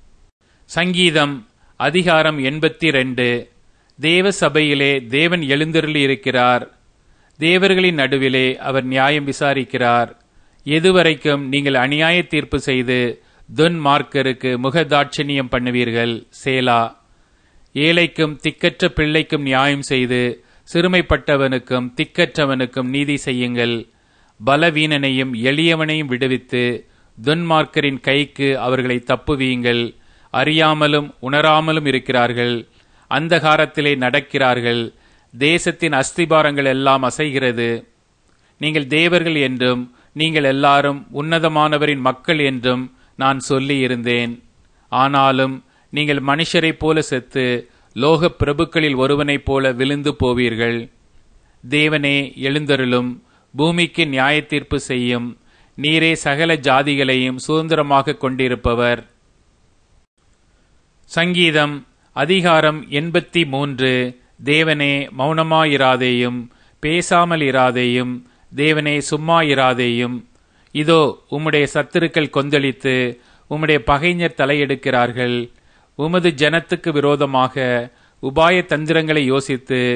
சங்கீதம் அதிகாரம் எண்பத்தி ரெண்டு தேவ சபையிலே தேவன் எழுந்தருளி இருக்கிறார் தேவர்களின் நடுவிலே அவர் நியாயம் விசாரிக்கிறார் எதுவரைக்கும் நீங்கள் அநியாய தீர்ப்பு செய்து துன்மார்க்கருக்கு முகதாட்சணியம் பண்ணுவீர்கள் சேலா ஏழைக்கும் திக்கற்ற பிள்ளைக்கும் நியாயம் செய்து சிறுமைப்பட்டவனுக்கும் திக்கற்றவனுக்கும் நீதி செய்யுங்கள் பலவீனனையும் எளியவனையும் விடுவித்து துன்மார்க்கரின் கைக்கு அவர்களை தப்புவீங்கள் அறியாமலும் உணராமலும் இருக்கிறார்கள் அந்தகாரத்திலே நடக்கிறார்கள் தேசத்தின் அஸ்திபாரங்கள் எல்லாம் அசைகிறது நீங்கள் தேவர்கள் என்றும் நீங்கள் எல்லாரும் உன்னதமானவரின் மக்கள் என்றும் நான் சொல்லி இருந்தேன் ஆனாலும் நீங்கள் மனுஷரைப் போல செத்து லோக பிரபுக்களில் ஒருவனைப் போல விழுந்து போவீர்கள் தேவனே எழுந்தருளும் பூமிக்கு நியாய தீர்ப்பு செய்யும் நீரே சகல ஜாதிகளையும் சுதந்திரமாக கொண்டிருப்பவர் சங்கீதம் அதிகாரம் எண்பத்தி மூன்று தேவனே மௌனமாயிராதேயும் பேசாமல் இராதேயும் தேவனே சும்மா இராதேயும் இதோ உம்முடைய சத்துருக்கள் கொந்தளித்து உம்முடைய பகைஞர் தலையெடுக்கிறார்கள் உமது ஜனத்துக்கு விரோதமாக உபாய தந்திரங்களை யோசித்து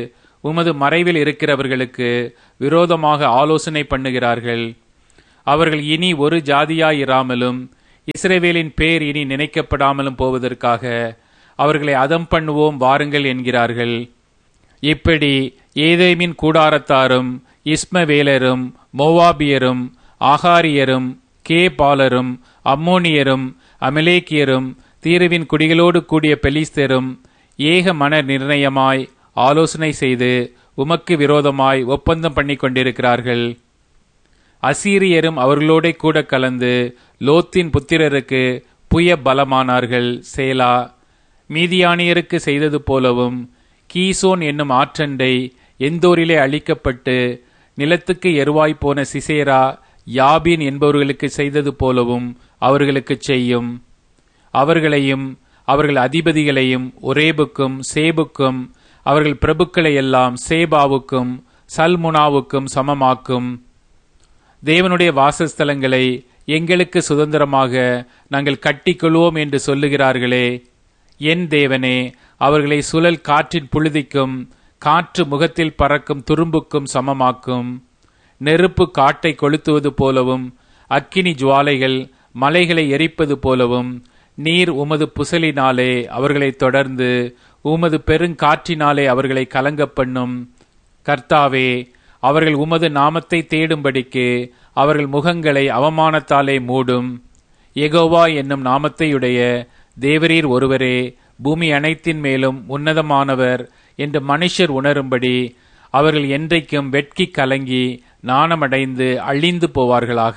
உமது மறைவில் இருக்கிறவர்களுக்கு விரோதமாக ஆலோசனை பண்ணுகிறார்கள் அவர்கள் இனி ஒரு ஜாதியாயிராமலும் இஸ்ரவேலின் பேர் இனி நினைக்கப்படாமலும் போவதற்காக அவர்களை அதம் பண்ணுவோம் வாருங்கள் என்கிறார்கள் இப்படி ஏதேமின் கூடாரத்தாரும் இஸ்மவேலரும் மோவாபியரும் ஆகாரியரும் கேபாலரும் அம்மோனியரும் அமலேக்கியரும் தீருவின் குடிகளோடு கூடிய பெலிஸ்தரும் ஏக மன நிர்ணயமாய் ஆலோசனை செய்து உமக்கு விரோதமாய் ஒப்பந்தம் பண்ணி கொண்டிருக்கிறார்கள் அசீரியரும் அவர்களோட கூட கலந்து லோத்தின் புத்திரருக்கு புய பலமானார்கள் சேலா மீதியானியருக்கு செய்தது போலவும் கீசோன் என்னும் ஆற்றண்டை எந்தோரிலே அழிக்கப்பட்டு நிலத்துக்கு எருவாய் போன சிசேரா யாபின் என்பவர்களுக்கு செய்தது போலவும் அவர்களுக்கு செய்யும் அவர்களையும் அவர்கள் அதிபதிகளையும் ஒரேபுக்கும் சேபுக்கும் அவர்கள் பிரபுக்களை எல்லாம் சேபாவுக்கும் சல்முனாவுக்கும் சமமாக்கும் தேவனுடைய வாசஸ்தலங்களை எங்களுக்கு சுதந்திரமாக நாங்கள் கட்டிக்கொள்வோம் என்று சொல்லுகிறார்களே என் தேவனே அவர்களை சுழல் காற்றின் புழுதிக்கும் காற்று முகத்தில் பறக்கும் துரும்புக்கும் சமமாக்கும் நெருப்பு காட்டை கொளுத்துவது போலவும் அக்கினி ஜுவாலைகள் மலைகளை எரிப்பது போலவும் நீர் உமது புசலினாலே அவர்களை தொடர்ந்து உமது பெருங்காற்றினாலே அவர்களை கலங்க பண்ணும் கர்த்தாவே அவர்கள் உமது நாமத்தை தேடும்படிக்கு அவர்கள் முகங்களை அவமானத்தாலே மூடும் எகோவா என்னும் நாமத்தையுடைய தேவரீர் ஒருவரே பூமி அனைத்தின் மேலும் உன்னதமானவர் என்று மனுஷர் உணரும்படி அவர்கள் என்றைக்கும் வெட்கி கலங்கி நாணமடைந்து அழிந்து போவார்களாக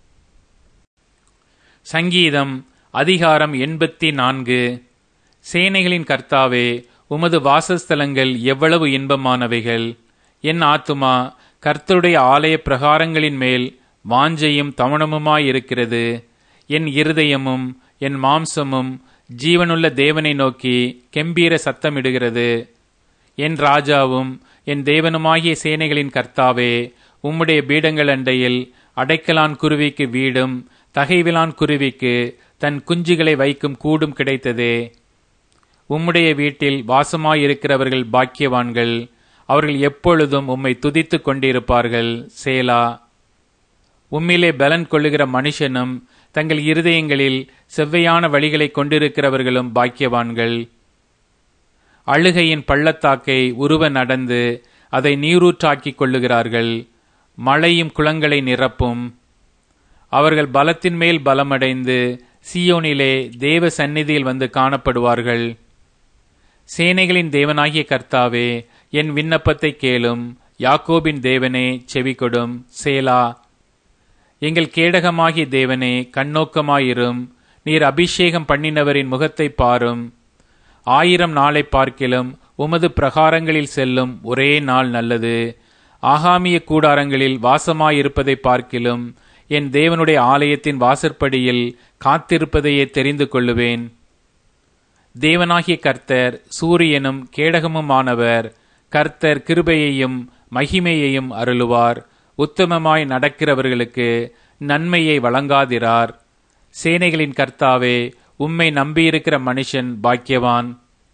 சங்கீதம் அதிகாரம் எண்பத்தி நான்கு சேனைகளின் கர்த்தாவே உமது வாசஸ்தலங்கள் எவ்வளவு இன்பமானவைகள் என் ஆத்துமா கர்த்தருடைய ஆலய பிரகாரங்களின் மேல் வாஞ்சையும் தவணமுமாயிருக்கிறது என் இருதயமும் என் மாம்சமும் ஜீவனுள்ள தேவனை நோக்கி கெம்பீர சத்தமிடுகிறது என் ராஜாவும் என் தேவனுமாகிய சேனைகளின் கர்த்தாவே உம்முடைய பீடங்கள் அண்டையில் அடைக்கலான் குருவிக்கு வீடும் தகைவிலான் குருவிக்கு தன் குஞ்சுகளை வைக்கும் கூடும் கிடைத்ததே உம்முடைய வீட்டில் வாசமாயிருக்கிறவர்கள் பாக்கியவான்கள் அவர்கள் எப்பொழுதும் உம்மை துதித்துக் கொண்டிருப்பார்கள் சேலா உம்மிலே பலன் கொள்ளுகிற மனுஷனும் தங்கள் இருதயங்களில் செவ்வையான வழிகளை கொண்டிருக்கிறவர்களும் பாக்கியவான்கள் அழுகையின் பள்ளத்தாக்கை உருவ நடந்து அதை நீரூற்றாக்கிக் கொள்ளுகிறார்கள் மழையும் குளங்களை நிரப்பும் அவர்கள் பலத்தின் மேல் பலமடைந்து சியோனிலே தேவ சந்நிதியில் வந்து காணப்படுவார்கள் சேனைகளின் தேவனாகிய கர்த்தாவே என் விண்ணப்பத்தை கேளும் யாக்கோபின் தேவனே செவிகொடும் சேலா எங்கள் கேடகமாகிய தேவனே கண்ணோக்கமாயிரும் நீர் அபிஷேகம் பண்ணினவரின் முகத்தை பாரும் ஆயிரம் நாளை பார்க்கிலும் உமது பிரகாரங்களில் செல்லும் ஒரே நாள் நல்லது ஆகாமிய கூடாரங்களில் வாசமாயிருப்பதை பார்க்கிலும் என் தேவனுடைய ஆலயத்தின் வாசற்படியில் காத்திருப்பதையே தெரிந்து கொள்ளுவேன் தேவனாகிய கர்த்தர் சூரியனும் கேடகமுமானவர் கர்த்தர் கிருபையையும் மகிமையையும் அருளுவார் உத்தமமாய் நடக்கிறவர்களுக்கு நன்மையை வழங்காதிரார் சேனைகளின் கர்த்தாவே உம்மை நம்பியிருக்கிற மனுஷன் பாக்கியவான்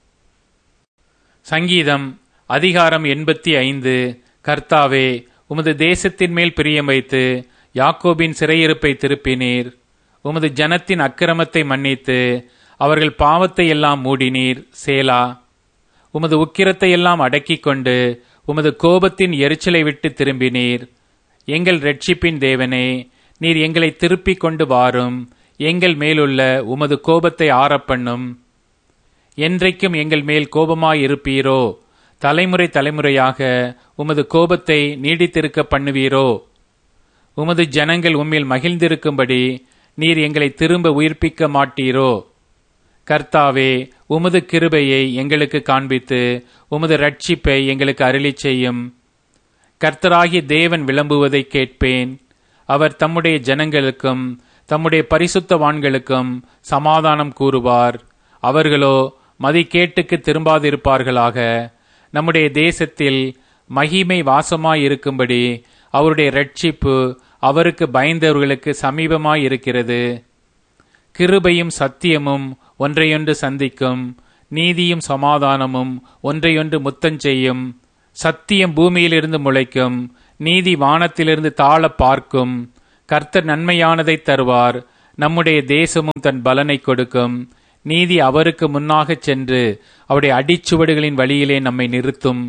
சங்கீதம் அதிகாரம் எண்பத்தி ஐந்து கர்த்தாவே உமது தேசத்தின் மேல் பிரியம் வைத்து யாக்கோபின் சிறையிருப்பை திருப்பினீர் உமது ஜனத்தின் அக்கிரமத்தை மன்னித்து அவர்கள் பாவத்தை எல்லாம் மூடினீர் சேலா உமது உக்கிரத்தை எல்லாம் அடக்கிக் கொண்டு உமது கோபத்தின் எரிச்சலை விட்டு திரும்பினீர் எங்கள் ரட்சிப்பின் தேவனே நீர் எங்களை திருப்பிக் கொண்டு வாரும் எங்கள் மேலுள்ள உமது கோபத்தை ஆறப்பண்ணும் என்றைக்கும் எங்கள் மேல் கோபமாயிருப்பீரோ தலைமுறை தலைமுறையாக உமது கோபத்தை நீடித்திருக்க பண்ணுவீரோ உமது ஜனங்கள் உம்மில் மகிழ்ந்திருக்கும்படி நீர் எங்களை திரும்ப உயிர்ப்பிக்க மாட்டீரோ கர்த்தாவே உமது கிருபையை எங்களுக்கு காண்பித்து உமது ரட்சிப்பை எங்களுக்கு அருளிச் செய்யும் கர்த்தராகிய தேவன் விளம்புவதை கேட்பேன் அவர் தம்முடைய ஜனங்களுக்கும் தம்முடைய பரிசுத்தவான்களுக்கும் சமாதானம் கூறுவார் அவர்களோ மதிக்கேட்டுக்கு திரும்பாதிருப்பார்களாக நம்முடைய தேசத்தில் மகிமை வாசமாயிருக்கும்படி அவருடைய ரட்சிப்பு அவருக்கு பயந்தவர்களுக்கு சமீபமாயிருக்கிறது கிருபையும் சத்தியமும் ஒன்றையொன்று சந்திக்கும் நீதியும் சமாதானமும் ஒன்றையொன்று முத்தஞ்செய்யும் சத்தியம் பூமியிலிருந்து முளைக்கும் நீதி வானத்திலிருந்து தாழ பார்க்கும் கர்த்தர் நன்மையானதை தருவார் நம்முடைய தேசமும் தன் பலனை கொடுக்கும் நீதி அவருக்கு முன்னாகச் சென்று அவருடைய அடிச்சுவடுகளின் வழியிலே நம்மை நிறுத்தும்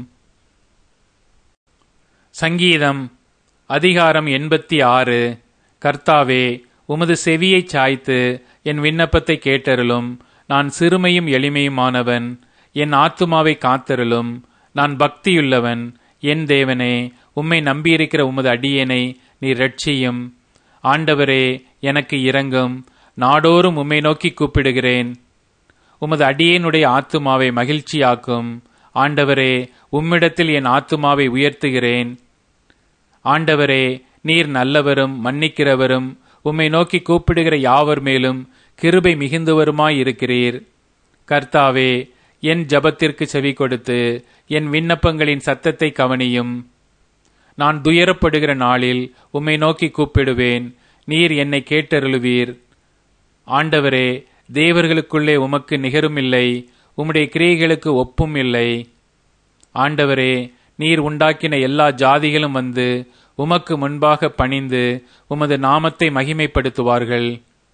சங்கீதம் அதிகாரம் எண்பத்தி ஆறு கர்த்தாவே உமது செவியை சாய்த்து என் விண்ணப்பத்தை கேட்டருளும் நான் சிறுமையும் எளிமையுமானவன் என் ஆத்துமாவை காத்தருளும் நான் பக்தியுள்ளவன் என் தேவனே உம்மை நம்பியிருக்கிற உமது அடியேனை நீ ரட்சியும் ஆண்டவரே எனக்கு இரங்கும் நாடோறும் உம்மை நோக்கி கூப்பிடுகிறேன் உமது அடியேனுடைய ஆத்துமாவை மகிழ்ச்சியாக்கும் ஆண்டவரே உம்மிடத்தில் என் ஆத்துமாவை உயர்த்துகிறேன் ஆண்டவரே நீர் நல்லவரும் மன்னிக்கிறவரும் உம்மை நோக்கி கூப்பிடுகிற யாவர் மேலும் கிருபை மிகுந்தவருமாயிருக்கிறீர் கர்த்தாவே என் ஜபத்திற்கு செவி கொடுத்து என் விண்ணப்பங்களின் சத்தத்தை கவனியும் நான் துயரப்படுகிற நாளில் உம்மை நோக்கி கூப்பிடுவேன் நீர் என்னை கேட்டருளுவீர் ஆண்டவரே தேவர்களுக்குள்ளே உமக்கு நிகருமில்லை உம்முடைய கிரியைகளுக்கு ஒப்பும் இல்லை ஆண்டவரே நீர் உண்டாக்கின எல்லா ஜாதிகளும் வந்து உமக்கு முன்பாக பணிந்து உமது நாமத்தை மகிமைப்படுத்துவார்கள்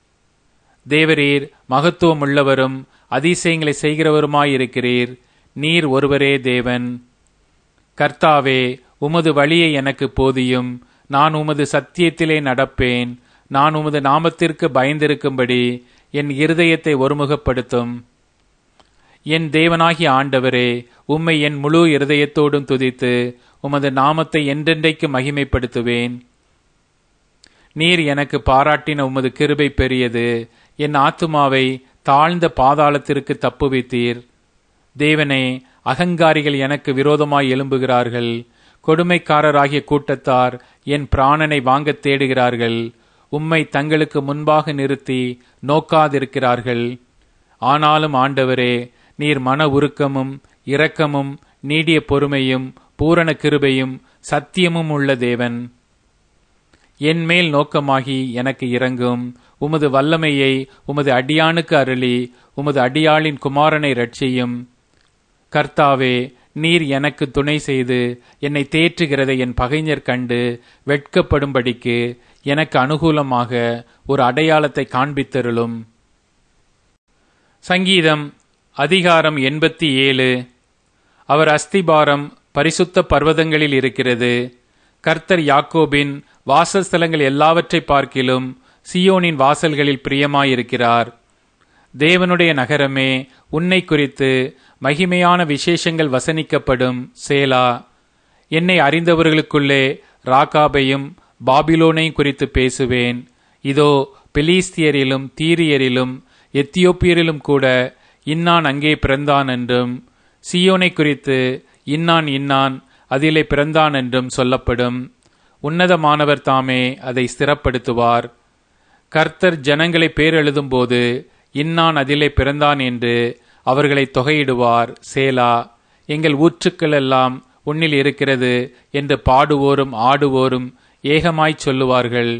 தேவரீர் மகத்துவம் உள்ளவரும் அதிசயங்களை செய்கிறவருமாயிருக்கிறீர் நீர் ஒருவரே தேவன் கர்த்தாவே உமது வழியை எனக்கு போதியும் நான் உமது சத்தியத்திலே நடப்பேன் நான் உமது நாமத்திற்கு பயந்திருக்கும்படி என் இருதயத்தை ஒருமுகப்படுத்தும் என் தேவனாகிய ஆண்டவரே உம்மை என் முழு இருதயத்தோடும் துதித்து உமது நாமத்தை என்றென்றைக்கு மகிமைப்படுத்துவேன் நீர் எனக்கு பாராட்டின உமது கிருபை பெரியது என் ஆத்துமாவை தாழ்ந்த பாதாளத்திற்கு தப்புவித்தீர் தேவனே அகங்காரிகள் எனக்கு விரோதமாய் எழும்புகிறார்கள் கொடுமைக்காரராகிய கூட்டத்தார் என் பிராணனை வாங்கத் தேடுகிறார்கள் உம்மை தங்களுக்கு முன்பாக நிறுத்தி நோக்காதிருக்கிறார்கள் ஆனாலும் ஆண்டவரே நீர் மன உருக்கமும் இரக்கமும் நீடிய பொறுமையும் பூரண கிருபையும் சத்தியமும் உள்ள தேவன் என் மேல் நோக்கமாகி எனக்கு இறங்கும் உமது வல்லமையை உமது அடியானுக்கு அருளி உமது அடியாளின் குமாரனை ரட்சியும் கர்த்தாவே நீர் எனக்கு துணை செய்து என்னை தேற்றுகிறதை என் பகைஞர் கண்டு வெட்கப்படும்படிக்கு எனக்கு அனுகூலமாக ஒரு அடையாளத்தை காண்பித்தருளும் சங்கீதம் அதிகாரம் எண்பத்தி ஏழு அவர் அஸ்திபாரம் பரிசுத்த பர்வதங்களில் இருக்கிறது கர்த்தர் யாக்கோபின் வாசஸ்தலங்கள் எல்லாவற்றை பார்க்கிலும் சியோனின் வாசல்களில் பிரியமாயிருக்கிறார் தேவனுடைய நகரமே உன்னை குறித்து மகிமையான விசேஷங்கள் வசனிக்கப்படும் சேலா என்னை அறிந்தவர்களுக்குள்ளே ராகாபையும் பாபிலோனையும் குறித்து பேசுவேன் இதோ பெலிஸ்தியரிலும் தீரியரிலும் எத்தியோப்பியரிலும் கூட இன்னான் அங்கே பிறந்தான் என்றும் சியோனை குறித்து இன்னான் இன்னான் அதிலே பிறந்தான் என்றும் சொல்லப்படும் உன்னதமானவர் தாமே அதை ஸ்திரப்படுத்துவார் கர்த்தர் ஜனங்களை பேரெழுதும்போது இன்னான் அதிலே பிறந்தான் என்று அவர்களை தொகையிடுவார் சேலா எங்கள் ஊற்றுக்கள் எல்லாம் உன்னில் இருக்கிறது என்று பாடுவோரும் ஆடுவோரும் ஏகமாய்ச் சொல்லுவார்கள்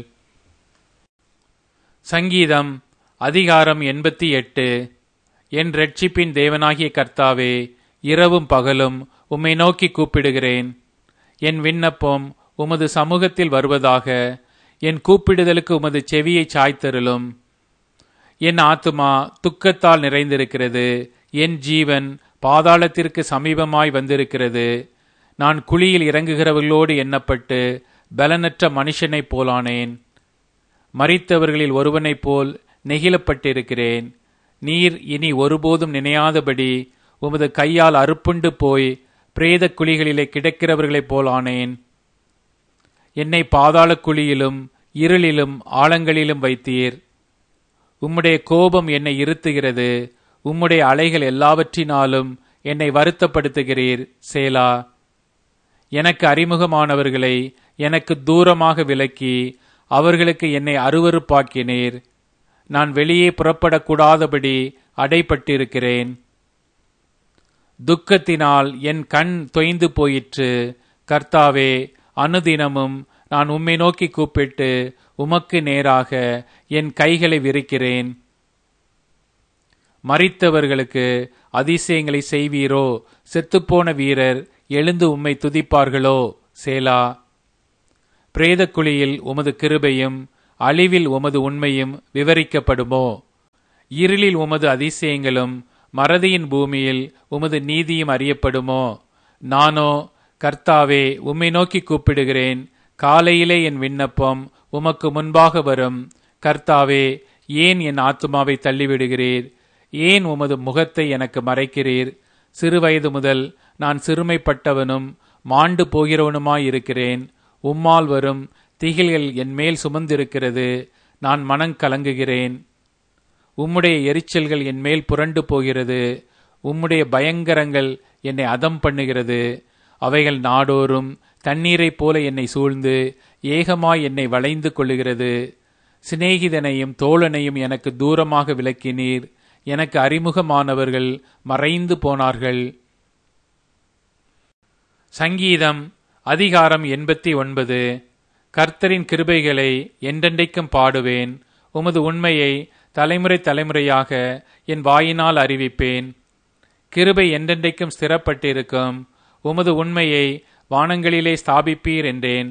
சங்கீதம் அதிகாரம் எண்பத்தி எட்டு என் ரட்சிப்பின் தேவனாகிய கர்த்தாவே இரவும் பகலும் உம்மை நோக்கி கூப்பிடுகிறேன் என் விண்ணப்பம் உமது சமூகத்தில் வருவதாக என் கூப்பிடுதலுக்கு உமது செவியை சாய்த்தருளும் என் ஆத்துமா துக்கத்தால் நிறைந்திருக்கிறது என் ஜீவன் பாதாளத்திற்கு சமீபமாய் வந்திருக்கிறது நான் குழியில் இறங்குகிறவர்களோடு எண்ணப்பட்டு பலனற்ற மனுஷனைப் போலானேன் மறித்தவர்களில் ஒருவனைப் போல் நெகிழப்பட்டிருக்கிறேன் நீர் இனி ஒருபோதும் நினையாதபடி உமது கையால் அறுப்புண்டு போய் பிரேத குழிகளிலே கிடக்கிறவர்களைப் போலானேன் என்னை பாதாள குழியிலும் இருளிலும் ஆழங்களிலும் வைத்தீர் உம்முடைய கோபம் என்னை இருத்துகிறது உம்முடைய அலைகள் எல்லாவற்றினாலும் என்னை வருத்தப்படுத்துகிறீர் சேலா எனக்கு அறிமுகமானவர்களை எனக்கு தூரமாக விலக்கி அவர்களுக்கு என்னை அருவறுப்பாக்கினீர் நான் வெளியே புறப்படக்கூடாதபடி அடைப்பட்டிருக்கிறேன் துக்கத்தினால் என் கண் தொய்ந்து போயிற்று கர்த்தாவே அனுதினமும் நான் உம்மை நோக்கி கூப்பிட்டு உமக்கு நேராக என் கைகளை விரிக்கிறேன் மறித்தவர்களுக்கு அதிசயங்களை செய்வீரோ செத்துப்போன வீரர் எழுந்து உம்மை துதிப்பார்களோ சேலா பிரேதக்குழியில் உமது கிருபையும் அழிவில் உமது உண்மையும் விவரிக்கப்படுமோ இருளில் உமது அதிசயங்களும் மறதியின் பூமியில் உமது நீதியும் அறியப்படுமோ நானோ கர்த்தாவே உம்மை நோக்கி கூப்பிடுகிறேன் காலையிலே என் விண்ணப்பம் உமக்கு முன்பாக வரும் கர்த்தாவே ஏன் என் ஆத்துமாவை தள்ளிவிடுகிறீர் ஏன் உமது முகத்தை எனக்கு மறைக்கிறீர் சிறுவயது முதல் நான் சிறுமைப்பட்டவனும் மாண்டு போகிறவனுமாயிருக்கிறேன் உம்மால் வரும் திகில்கள் என் மேல் சுமந்திருக்கிறது நான் மனங் கலங்குகிறேன் உம்முடைய எரிச்சல்கள் என் மேல் புரண்டு போகிறது உம்முடைய பயங்கரங்கள் என்னை அதம் பண்ணுகிறது அவைகள் நாடோறும் தண்ணீரைப் போல என்னை சூழ்ந்து ஏகமாய் என்னை வளைந்து கொள்ளுகிறது சிநேகிதனையும் தோழனையும் எனக்கு தூரமாக விலக்கினீர் எனக்கு அறிமுகமானவர்கள் மறைந்து போனார்கள் சங்கீதம் அதிகாரம் எண்பத்தி ஒன்பது கர்த்தரின் கிருபைகளை என்றென்றைக்கும் பாடுவேன் உமது உண்மையை தலைமுறை தலைமுறையாக என் வாயினால் அறிவிப்பேன் கிருபை என்றென்றைக்கும் ஸ்திரப்பட்டிருக்கும் உமது உண்மையை வானங்களிலே ஸ்தாபிப்பீர் என்றேன்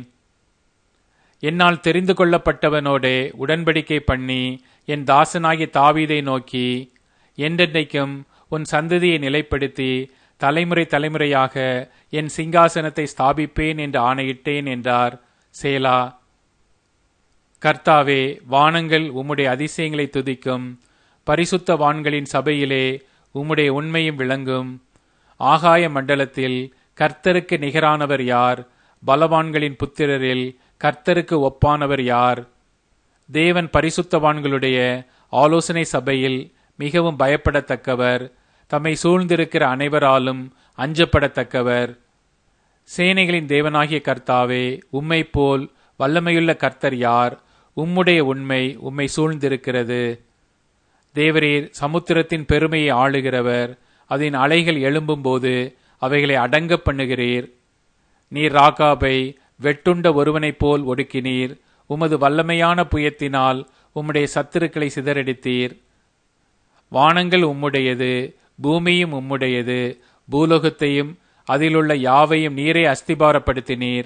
என்னால் தெரிந்து கொள்ளப்பட்டவனோடே உடன்படிக்கை பண்ணி என் தாசனாகிய தாவீதை நோக்கி என்றென்றைக்கும் உன் சந்ததியை நிலைப்படுத்தி தலைமுறை தலைமுறையாக என் சிங்காசனத்தை ஸ்தாபிப்பேன் என்று ஆணையிட்டேன் என்றார் சேலா கர்த்தாவே வானங்கள் உம்முடைய அதிசயங்களை துதிக்கும் பரிசுத்த வான்களின் சபையிலே உம்முடைய உண்மையும் விளங்கும் ஆகாய மண்டலத்தில் கர்த்தருக்கு நிகரானவர் யார் பலவான்களின் புத்திரரில் கர்த்தருக்கு ஒப்பானவர் யார் தேவன் பரிசுத்தவான்களுடைய ஆலோசனை சபையில் மிகவும் பயப்படத்தக்கவர் தம்மை சூழ்ந்திருக்கிற அனைவராலும் அஞ்சப்படத்தக்கவர் சேனைகளின் தேவனாகிய கர்த்தாவே உம்மை போல் வல்லமையுள்ள கர்த்தர் யார் உம்முடைய உண்மை உம்மை சூழ்ந்திருக்கிறது தேவரீர் சமுத்திரத்தின் பெருமையை ஆளுகிறவர் அதன் அலைகள் எழும்பும்போது அவைகளை அடங்க பண்ணுகிறீர் நீர் ராகாபை வெட்டுண்ட ஒருவனைப் போல் ஒடுக்கினீர் உமது வல்லமையான புயத்தினால் உம்முடைய சத்துருக்களை சிதறடித்தீர் வானங்கள் உம்முடையது பூமியும் உம்முடையது பூலோகத்தையும் அதிலுள்ள யாவையும் நீரே அஸ்திபாரப்படுத்தினீர்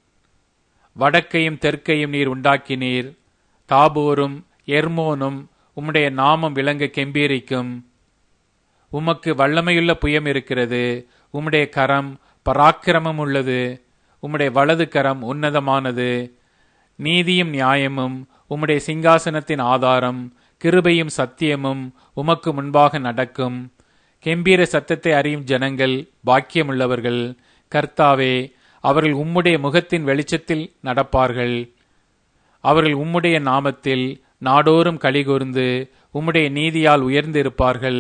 வடக்கையும் தெற்கையும் நீர் உண்டாக்கினீர் தாபோரும் எர்மோனும் உம்முடைய நாமம் விளங்க கெம்பீரிக்கும் உமக்கு வல்லமையுள்ள புயம் இருக்கிறது உம்முடைய கரம் பராக்கிரமம் உள்ளது உம்முடைய வலது கரம் உன்னதமானது நீதியும் நியாயமும் உம்முடைய சிங்காசனத்தின் ஆதாரம் கிருபையும் சத்தியமும் உமக்கு முன்பாக நடக்கும் கெம்பீர சத்தத்தை அறியும் ஜனங்கள் பாக்கியமுள்ளவர்கள் கர்த்தாவே அவர்கள் உம்முடைய முகத்தின் வெளிச்சத்தில் நடப்பார்கள் அவர்கள் உம்முடைய நாமத்தில் நாடோறும் கலிகூர்ந்து உம்முடைய நீதியால் உயர்ந்திருப்பார்கள்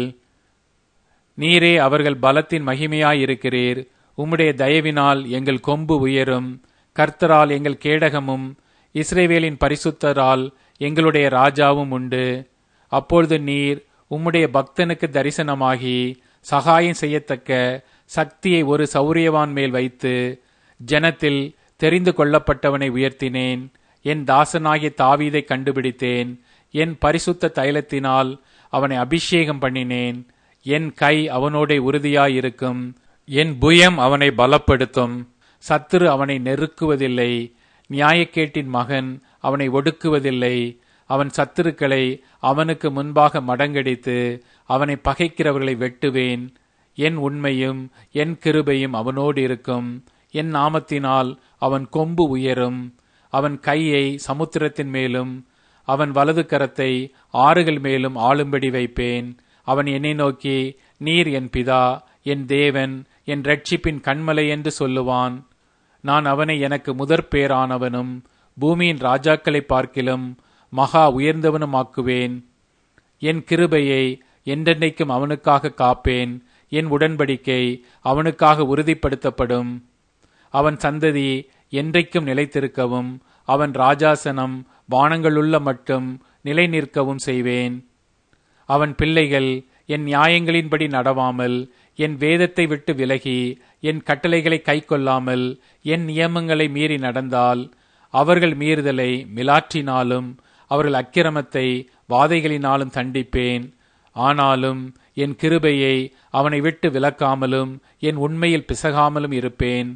நீரே அவர்கள் பலத்தின் மகிமையாயிருக்கிறீர் உம்முடைய தயவினால் எங்கள் கொம்பு உயரும் கர்த்தரால் எங்கள் கேடகமும் இஸ்ரேவேலின் பரிசுத்தரால் எங்களுடைய ராஜாவும் உண்டு அப்பொழுது நீர் உம்முடைய பக்தனுக்கு தரிசனமாகி சகாயம் செய்யத்தக்க சக்தியை ஒரு சௌரியவான் மேல் வைத்து ஜனத்தில் தெரிந்து கொள்ளப்பட்டவனை உயர்த்தினேன் என் தாசனாகிய தாவீதை கண்டுபிடித்தேன் என் பரிசுத்த தைலத்தினால் அவனை அபிஷேகம் பண்ணினேன் என் கை அவனோட உறுதியாயிருக்கும் என் புயம் அவனை பலப்படுத்தும் சத்துரு அவனை நெருக்குவதில்லை நியாயக்கேட்டின் மகன் அவனை ஒடுக்குவதில்லை அவன் சத்துருக்களை அவனுக்கு முன்பாக மடங்கடித்து அவனை பகைக்கிறவர்களை வெட்டுவேன் என் உண்மையும் என் கிருபையும் அவனோடு இருக்கும் என் நாமத்தினால் அவன் கொம்பு உயரும் அவன் கையை சமுத்திரத்தின் மேலும் அவன் வலது கரத்தை ஆறுகள் மேலும் ஆளும்படி வைப்பேன் அவன் என்னை நோக்கி நீர் என் பிதா என் தேவன் என் ரட்சிப்பின் கண்மலை என்று சொல்லுவான் நான் அவனை எனக்கு முதற் பேரானவனும் பூமியின் ராஜாக்களை பார்க்கிலும் மகா உயர்ந்தவனுமாக்குவேன் என் கிருபையை என்றென்றைக்கும் அவனுக்காக காப்பேன் என் உடன்படிக்கை அவனுக்காக உறுதிப்படுத்தப்படும் அவன் சந்ததி என்றைக்கும் நிலைத்திருக்கவும் அவன் ராஜாசனம் வானங்களுள்ள மட்டும் நிலை நிற்கவும் செய்வேன் அவன் பிள்ளைகள் என் நியாயங்களின்படி நடவாமல் என் வேதத்தை விட்டு விலகி என் கட்டளைகளை கைக்கொள்ளாமல் என் நியமங்களை மீறி நடந்தால் அவர்கள் மீறுதலை மிலாற்றினாலும் அவர்கள் அக்கிரமத்தை வாதைகளினாலும் தண்டிப்பேன் ஆனாலும் என் கிருபையை அவனை விட்டு விலக்காமலும் என் உண்மையில் பிசகாமலும் இருப்பேன்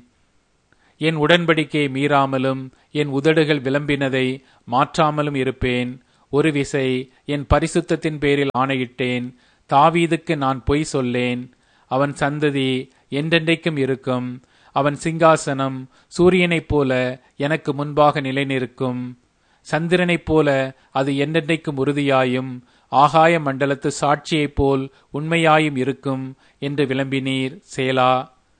என் உடன்படிக்கையை மீறாமலும் என் உதடுகள் விளம்பினதை மாற்றாமலும் இருப்பேன் ஒரு விசை என் பரிசுத்தத்தின் பேரில் ஆணையிட்டேன் தாவீதுக்கு நான் பொய் சொல்லேன் அவன் சந்ததி என்றென்றைக்கும் இருக்கும் அவன் சிங்காசனம் சூரியனைப் போல எனக்கு முன்பாக நிலைநிற்கும் சந்திரனைப் போல அது என்றென்றைக்கும் உறுதியாயும் ஆகாய மண்டலத்து சாட்சியைப் போல் உண்மையாயும் இருக்கும் என்று விளம்பினீர் சேலா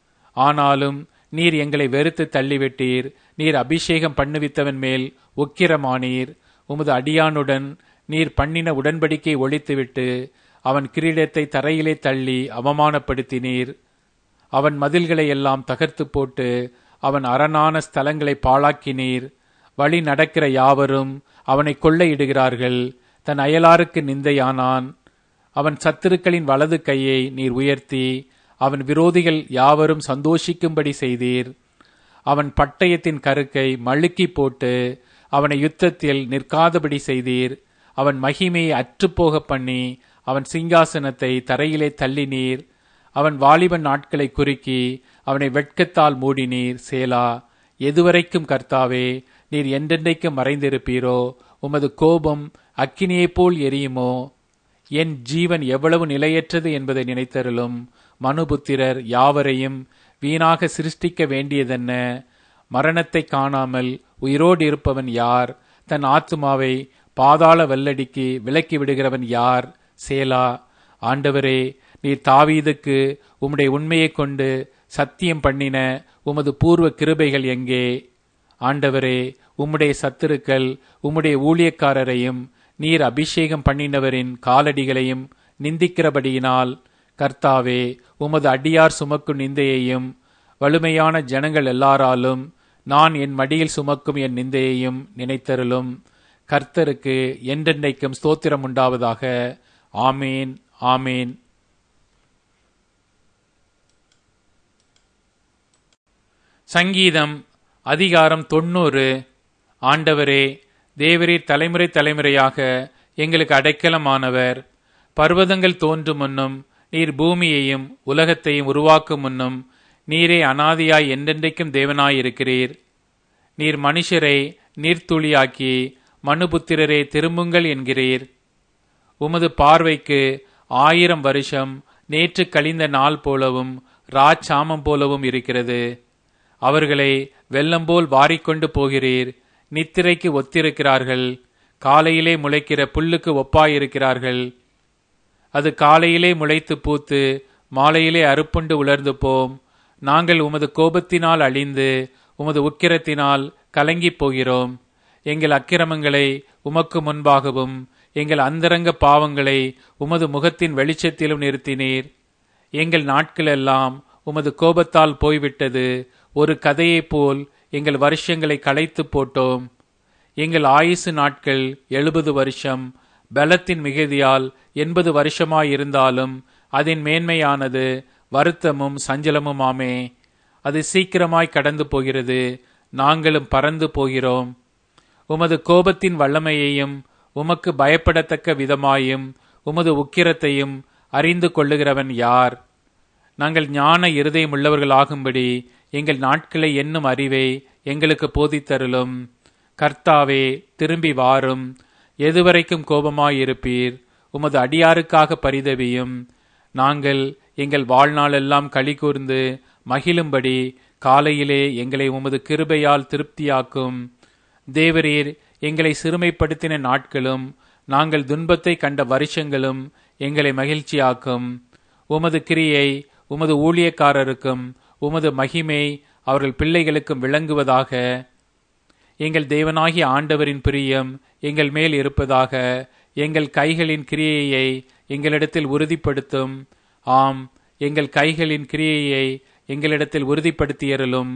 ஆனாலும் நீர் எங்களை வெறுத்து தள்ளிவிட்டீர் நீர் அபிஷேகம் பண்ணுவித்தவன் மேல் உக்கிரமானீர் உமது அடியானுடன் நீர் பண்ணின உடன்படிக்கை ஒழித்துவிட்டு அவன் கிரீடத்தை தரையிலே தள்ளி அவமானப்படுத்தினீர் அவன் மதில்களை எல்லாம் தகர்த்து போட்டு அவன் அரணான ஸ்தலங்களை பாழாக்கினீர் வழி நடக்கிற யாவரும் அவனை கொள்ளையிடுகிறார்கள் தன் அயலாருக்கு நிந்தையானான் அவன் சத்துருக்களின் வலது கையை நீர் உயர்த்தி அவன் விரோதிகள் யாவரும் சந்தோஷிக்கும்படி செய்தீர் அவன் பட்டயத்தின் கருக்கை மழுக்கி போட்டு அவனை யுத்தத்தில் நிற்காதபடி செய்தீர் அவன் மகிமையை அற்றுப்போக பண்ணி அவன் சிங்காசனத்தை தரையிலே தள்ளினீர் அவன் வாலிபன் நாட்களை குறுக்கி அவனை வெட்கத்தால் மூடினீர் சேலா எதுவரைக்கும் கர்த்தாவே நீர் என்றென்றைக்கும் மறைந்திருப்பீரோ உமது கோபம் அக்கினியைப் போல் எரியுமோ என் ஜீவன் எவ்வளவு நிலையற்றது என்பதை நினைத்தருளும் மனுபுத்திரர் யாவரையும் வீணாக சிருஷ்டிக்க வேண்டியதென்ன மரணத்தை காணாமல் உயிரோடு இருப்பவன் யார் தன் ஆத்துமாவை பாதாள வல்லடிக்கு விலக்கி விடுகிறவன் யார் சேலா ஆண்டவரே நீர் தாவீதுக்கு உம்முடைய உண்மையைக் கொண்டு சத்தியம் பண்ணின உமது பூர்வ கிருபைகள் எங்கே ஆண்டவரே உம்முடைய சத்துருக்கள் உம்முடைய ஊழியக்காரரையும் நீர் அபிஷேகம் பண்ணினவரின் காலடிகளையும் நிந்திக்கிறபடியினால் கர்த்தாவே உமது அடியார் சுமக்கும் நிந்தையையும் வலிமையான ஜனங்கள் எல்லாராலும் நான் என் மடியில் சுமக்கும் என் நிந்தையையும் நினைத்தருளும் கர்த்தருக்கு என்றென்றைக்கும் ஸ்தோத்திரம் உண்டாவதாக ஆமேன் ஆமேன் சங்கீதம் அதிகாரம் தொண்ணூறு ஆண்டவரே தேவரீர் தலைமுறை தலைமுறையாக எங்களுக்கு அடைக்கலமானவர் பர்வதங்கள் தோன்றும் முன்னும் நீர் பூமியையும் உலகத்தையும் உருவாக்கும் முன்னும் நீரே அனாதியாய் என்றென்றைக்கும் தேவனாயிருக்கிறீர் நீர் மனுஷரை நீர்த்துளியாக்கி மனுபுத்திரரே திரும்புங்கள் என்கிறீர் உமது பார்வைக்கு ஆயிரம் வருஷம் நேற்று கழிந்த நாள் போலவும் ராச்சாமம் போலவும் இருக்கிறது அவர்களை வெள்ளம் போல் வாரிக்கொண்டு போகிறீர் நித்திரைக்கு ஒத்திருக்கிறார்கள் காலையிலே முளைக்கிற புல்லுக்கு ஒப்பாயிருக்கிறார்கள் அது காலையிலே முளைத்து பூத்து மாலையிலே அறுப்புண்டு உலர்ந்து போம் நாங்கள் உமது கோபத்தினால் அழிந்து உமது உக்கிரத்தினால் கலங்கிப் போகிறோம் எங்கள் அக்கிரமங்களை உமக்கு முன்பாகவும் எங்கள் அந்தரங்க பாவங்களை உமது முகத்தின் வெளிச்சத்திலும் நிறுத்தினீர் எங்கள் நாட்களெல்லாம் உமது கோபத்தால் போய்விட்டது ஒரு கதையைப் போல் எங்கள் வருஷங்களை களைத்து போட்டோம் எங்கள் ஆயுசு நாட்கள் எழுபது வருஷம் பலத்தின் மிகுதியால் எண்பது வருஷமாயிருந்தாலும் அதன் மேன்மையானது வருத்தமும் சஞ்சலமுமாமே அது சீக்கிரமாய் கடந்து போகிறது நாங்களும் பறந்து போகிறோம் உமது கோபத்தின் வல்லமையையும் உமக்கு பயப்படத்தக்க விதமாயும் உமது உக்கிரத்தையும் அறிந்து கொள்ளுகிறவன் யார் நாங்கள் ஞான இருதயம் உள்ளவர்களாகும்படி எங்கள் நாட்களை எண்ணும் அறிவை எங்களுக்கு போதித்தருளும் கர்த்தாவே திரும்பி வாரும் எதுவரைக்கும் கோபமாயிருப்பீர் உமது அடியாருக்காக பரிதவியும் நாங்கள் எங்கள் வாழ்நாளெல்லாம் களி கூர்ந்து மகிழும்படி காலையிலே எங்களை உமது கிருபையால் திருப்தியாக்கும் தேவரீர் எங்களை சிறுமைப்படுத்தின நாட்களும் நாங்கள் துன்பத்தை கண்ட வருஷங்களும் எங்களை மகிழ்ச்சியாக்கும் உமது கிரியை உமது ஊழியக்காரருக்கும் உமது மகிமை அவர்கள் பிள்ளைகளுக்கும் விளங்குவதாக எங்கள் தேவனாகிய ஆண்டவரின் பிரியம் எங்கள் மேல் இருப்பதாக எங்கள் கைகளின் கிரியையை எங்களிடத்தில் உறுதிப்படுத்தும் ஆம் எங்கள் கைகளின் கிரியையை எங்களிடத்தில் உறுதிப்படுத்தியறலும்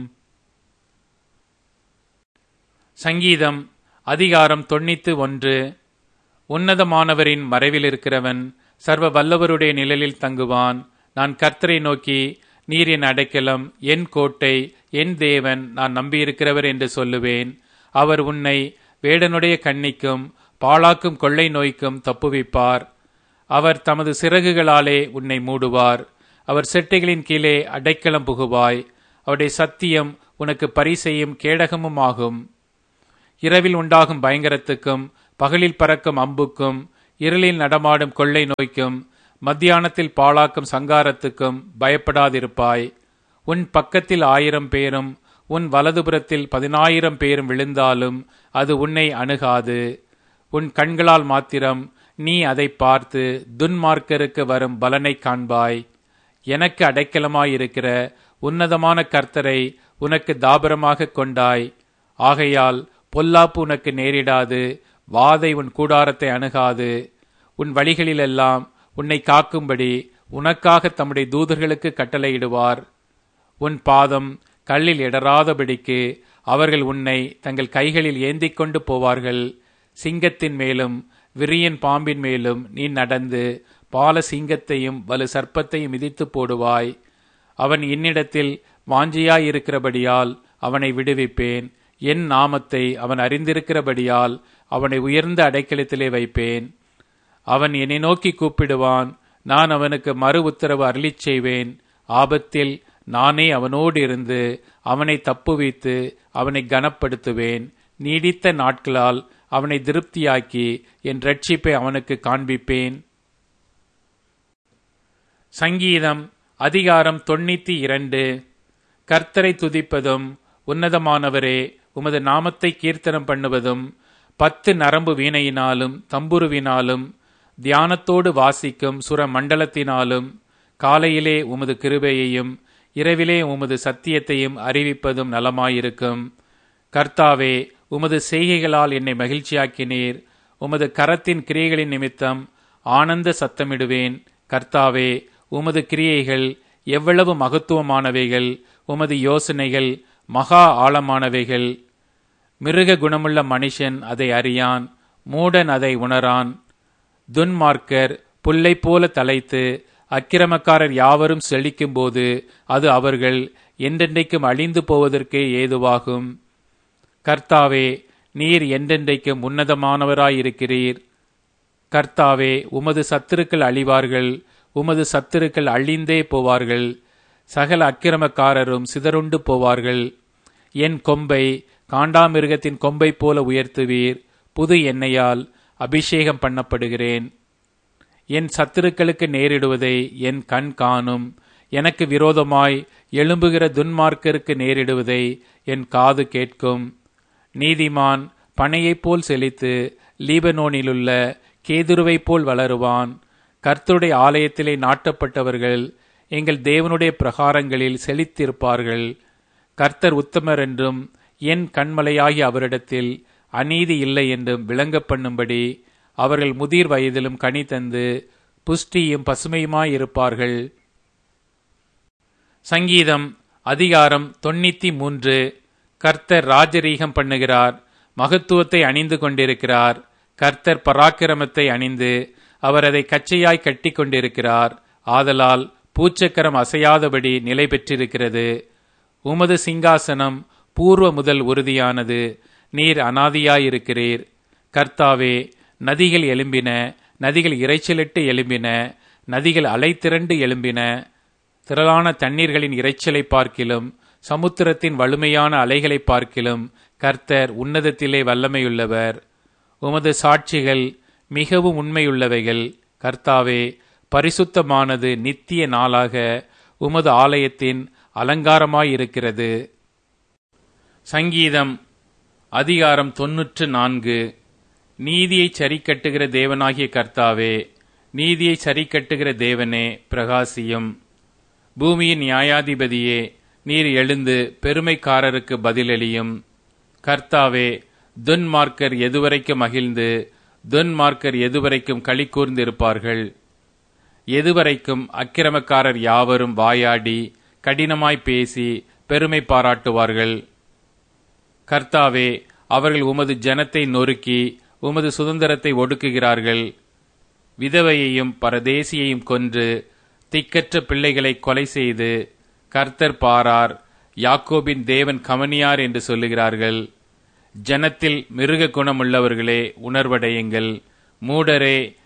சங்கீதம் அதிகாரம் தொண்ணூத்து ஒன்று உன்னதமானவரின் மறைவில் இருக்கிறவன் சர்வ வல்லவருடைய நிழலில் தங்குவான் நான் கர்த்தரை நோக்கி நீர் என் அடைக்கலம் என் கோட்டை என் தேவன் நான் நம்பியிருக்கிறவர் என்று சொல்லுவேன் அவர் உன்னை வேடனுடைய கண்ணிக்கும் பாழாக்கும் கொள்ளை நோய்க்கும் தப்புவிப்பார் அவர் தமது சிறகுகளாலே உன்னை மூடுவார் அவர் செட்டைகளின் கீழே அடைக்கலம் புகுவாய் அவருடைய சத்தியம் உனக்கு பரிசையும் கேடகமும் ஆகும் இரவில் உண்டாகும் பயங்கரத்துக்கும் பகலில் பறக்கும் அம்புக்கும் இருளில் நடமாடும் கொள்ளை நோய்க்கும் மத்தியானத்தில் பாழாக்கும் சங்காரத்துக்கும் பயப்படாதிருப்பாய் உன் பக்கத்தில் ஆயிரம் பேரும் உன் வலதுபுறத்தில் பதினாயிரம் பேரும் விழுந்தாலும் அது உன்னை அணுகாது உன் கண்களால் மாத்திரம் நீ அதை பார்த்து துன்மார்க்கருக்கு வரும் பலனை காண்பாய் எனக்கு அடைக்கலமாயிருக்கிற உன்னதமான கர்த்தரை உனக்கு தாபரமாக கொண்டாய் ஆகையால் பொல்லாப்பு உனக்கு நேரிடாது வாதை உன் கூடாரத்தை அணுகாது உன் வழிகளிலெல்லாம் உன்னை காக்கும்படி உனக்காக தம்முடைய தூதர்களுக்கு கட்டளையிடுவார் உன் பாதம் கல்லில் இடராதபடிக்கு அவர்கள் உன்னை தங்கள் கைகளில் ஏந்திக் கொண்டு போவார்கள் சிங்கத்தின் மேலும் விரியன் பாம்பின் மேலும் நீ நடந்து பால சிங்கத்தையும் வலு சர்ப்பத்தையும் மிதித்து போடுவாய் அவன் என்னிடத்தில் வாஞ்சியாயிருக்கிறபடியால் அவனை விடுவிப்பேன் என் நாமத்தை அவன் அறிந்திருக்கிறபடியால் அவனை உயர்ந்த அடைக்கலத்திலே வைப்பேன் அவன் என்னை நோக்கி கூப்பிடுவான் நான் அவனுக்கு மறு உத்தரவு அருளிச் செய்வேன் ஆபத்தில் நானே அவனோடு இருந்து அவனை தப்புவித்து அவனை கனப்படுத்துவேன் நீடித்த நாட்களால் அவனை திருப்தியாக்கி என் ரட்சிப்பை அவனுக்கு காண்பிப்பேன் சங்கீதம் அதிகாரம் தொண்ணூத்தி இரண்டு கர்த்தரை துதிப்பதும் உன்னதமானவரே உமது நாமத்தை கீர்த்தனம் பண்ணுவதும் பத்து நரம்பு வீணையினாலும் தம்புருவினாலும் தியானத்தோடு வாசிக்கும் சுர மண்டலத்தினாலும் காலையிலே உமது கிருபையையும் இரவிலே உமது சத்தியத்தையும் அறிவிப்பதும் நலமாயிருக்கும் கர்த்தாவே உமது செய்கைகளால் என்னை மகிழ்ச்சியாக்கினீர் உமது கரத்தின் கிரியைகளின் நிமித்தம் ஆனந்த சத்தமிடுவேன் கர்த்தாவே உமது கிரியைகள் எவ்வளவு மகத்துவமானவைகள் உமது யோசனைகள் மகா ஆழமானவைகள் மிருக குணமுள்ள மனுஷன் அதை அறியான் மூடன் அதை உணரான் துன்மார்க்கர் புல்லை போல தலைத்து அக்கிரமக்காரர் யாவரும் செழிக்கும்போது அது அவர்கள் என்றென்றைக்கும் அழிந்து போவதற்கே ஏதுவாகும் கர்த்தாவே நீர் என்றென்றைக்கும் உன்னதமானவராயிருக்கிறீர் கர்த்தாவே உமது சத்துருக்கள் அழிவார்கள் உமது சத்துருக்கள் அழிந்தே போவார்கள் சகல அக்கிரமக்காரரும் சிதறுண்டு போவார்கள் என் கொம்பை காண்டாமிருகத்தின் கொம்பை போல உயர்த்துவீர் புது எண்ணெயால் அபிஷேகம் பண்ணப்படுகிறேன் என் சத்துருக்களுக்கு நேரிடுவதை என் கண் காணும் எனக்கு விரோதமாய் எழும்புகிற துன்மார்க்கருக்கு நேரிடுவதை என் காது கேட்கும் நீதிமான் பனையைப் போல் செழித்து லீபனோனிலுள்ள கேதுருவைப் போல் வளருவான் கர்த்தருடைய ஆலயத்திலே நாட்டப்பட்டவர்கள் எங்கள் தேவனுடைய பிரகாரங்களில் செழித்திருப்பார்கள் கர்த்தர் உத்தமர் என்றும் என் கண்மலையாகி அவரிடத்தில் அநீதி இல்லை என்றும் விளங்க பண்ணும்படி அவர்கள் முதிர் வயதிலும் கனி தந்து புஷ்டியும் பசுமையுமாயிருப்பார்கள் சங்கீதம் அதிகாரம் தொண்ணூத்தி மூன்று கர்த்தர் ராஜரீகம் பண்ணுகிறார் மகத்துவத்தை அணிந்து கொண்டிருக்கிறார் கர்த்தர் பராக்கிரமத்தை அணிந்து அவர் அதை கச்சையாய் கட்டி கொண்டிருக்கிறார் ஆதலால் பூச்சக்கரம் அசையாதபடி நிலை பெற்றிருக்கிறது உமது சிங்காசனம் பூர்வ முதல் உறுதியானது நீர் அனாதியாயிருக்கிறீர் கர்த்தாவே நதிகள் எழும்பின நதிகள் இறைச்சலிட்டு எழும்பின நதிகள் அலைத்திரண்டு எழும்பின திரளான தண்ணீர்களின் இறைச்சலை பார்க்கிலும் சமுத்திரத்தின் வலிமையான அலைகளை பார்க்கிலும் கர்த்தர் உன்னதத்திலே வல்லமையுள்ளவர் உமது சாட்சிகள் மிகவும் உண்மையுள்ளவைகள் கர்த்தாவே பரிசுத்தமானது நித்திய நாளாக உமது ஆலயத்தின் அலங்காரமாயிருக்கிறது சங்கீதம் அதிகாரம் தொன்னூற்று நான்கு நீதியை சரிக்கட்டுகிற தேவனாகிய கர்த்தாவே நீதியை சரிக்கட்டுகிற தேவனே பிரகாசியும் பூமியின் நியாயாதிபதியே நீர் எழுந்து பெருமைக்காரருக்கு பதிலளியும் கர்த்தாவே துன்மார்க்கர் எதுவரைக்கும் மகிழ்ந்து துன்மார்க்கர் எதுவரைக்கும் களி கூர்ந்திருப்பார்கள் எதுவரைக்கும் அக்கிரமக்காரர் யாவரும் வாயாடி கடினமாய் பேசி பெருமை பாராட்டுவார்கள் கர்த்தாவே அவர்கள் உமது ஜனத்தை நொறுக்கி உமது சுதந்திரத்தை ஒடுக்குகிறார்கள் விதவையையும் பரதேசியையும் கொன்று திக்கற்ற பிள்ளைகளை கொலை செய்து கர்த்தர் பாரார் யாக்கோபின் தேவன் கவனியார் என்று சொல்லுகிறார்கள் ஜனத்தில் மிருக குணமுள்ளவர்களே உணர்வடையுங்கள் மூடரே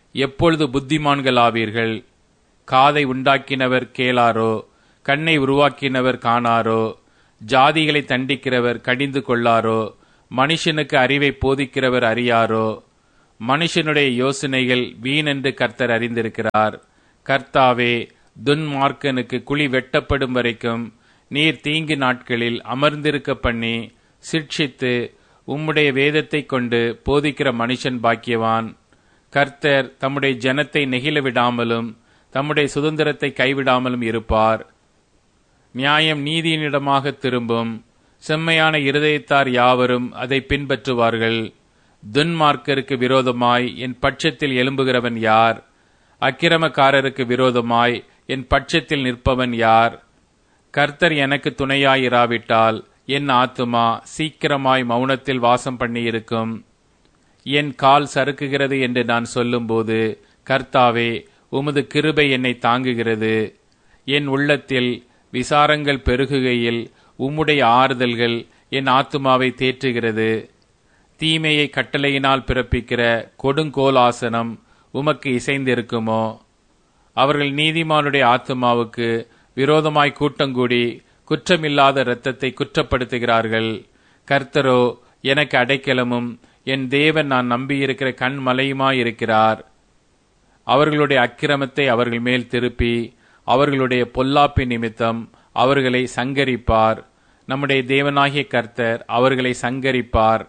எப்பொழுது புத்திமான்களாவீர்கள் காதை உண்டாக்கினவர் கேளாரோ கண்ணை உருவாக்கினவர் காணாரோ ஜாதிகளை தண்டிக்கிறவர் கடிந்து கொள்ளாரோ மனுஷனுக்கு அறிவை போதிக்கிறவர் அறியாரோ மனுஷனுடைய யோசனைகள் வீணென்று கர்த்தர் அறிந்திருக்கிறார் கர்த்தாவே துன்மார்க்கனுக்கு குழி வெட்டப்படும் வரைக்கும் நீர் தீங்கு நாட்களில் அமர்ந்திருக்க பண்ணி சிட்சித்து உம்முடைய வேதத்தை கொண்டு போதிக்கிற மனுஷன் பாக்கியவான் கர்த்தர் தம்முடைய ஜனத்தை நெகிழ விடாமலும் தம்முடைய சுதந்திரத்தை கைவிடாமலும் இருப்பார் நியாயம் நீதியினிடமாக திரும்பும் செம்மையான இருதயத்தார் யாவரும் அதை பின்பற்றுவார்கள் துன்மார்க்கருக்கு விரோதமாய் என் பட்சத்தில் எழும்புகிறவன் யார் அக்கிரமக்காரருக்கு விரோதமாய் என் பட்சத்தில் நிற்பவன் யார் கர்த்தர் எனக்கு துணையாயிராவிட்டால் என் ஆத்துமா சீக்கிரமாய் மௌனத்தில் வாசம் பண்ணியிருக்கும் என் கால் சறுக்குகிறது என்று நான் சொல்லும்போது கர்த்தாவே உமது கிருபை என்னை தாங்குகிறது என் உள்ளத்தில் விசாரங்கள் பெருகுகையில் உம்முடைய ஆறுதல்கள் என் ஆத்துமாவை தேற்றுகிறது தீமையை கட்டளையினால் பிறப்பிக்கிற கொடுங்கோல் ஆசனம் உமக்கு இசைந்திருக்குமோ அவர்கள் நீதிமானுடைய ஆத்துமாவுக்கு விரோதமாய் கூட்டங்கூடி குற்றமில்லாத இரத்தத்தை குற்றப்படுத்துகிறார்கள் கர்த்தரோ எனக்கு அடைக்கலமும் என் தேவன் நான் நம்பியிருக்கிற கண்மலையுமாயிருக்கிறார் அவர்களுடைய அக்கிரமத்தை அவர்கள் மேல் திருப்பி அவர்களுடைய பொல்லாப்பின் நிமித்தம் அவர்களை சங்கரிப்பார் நம்முடைய தேவனாகிய கர்த்தர் அவர்களை சங்கரிப்பார்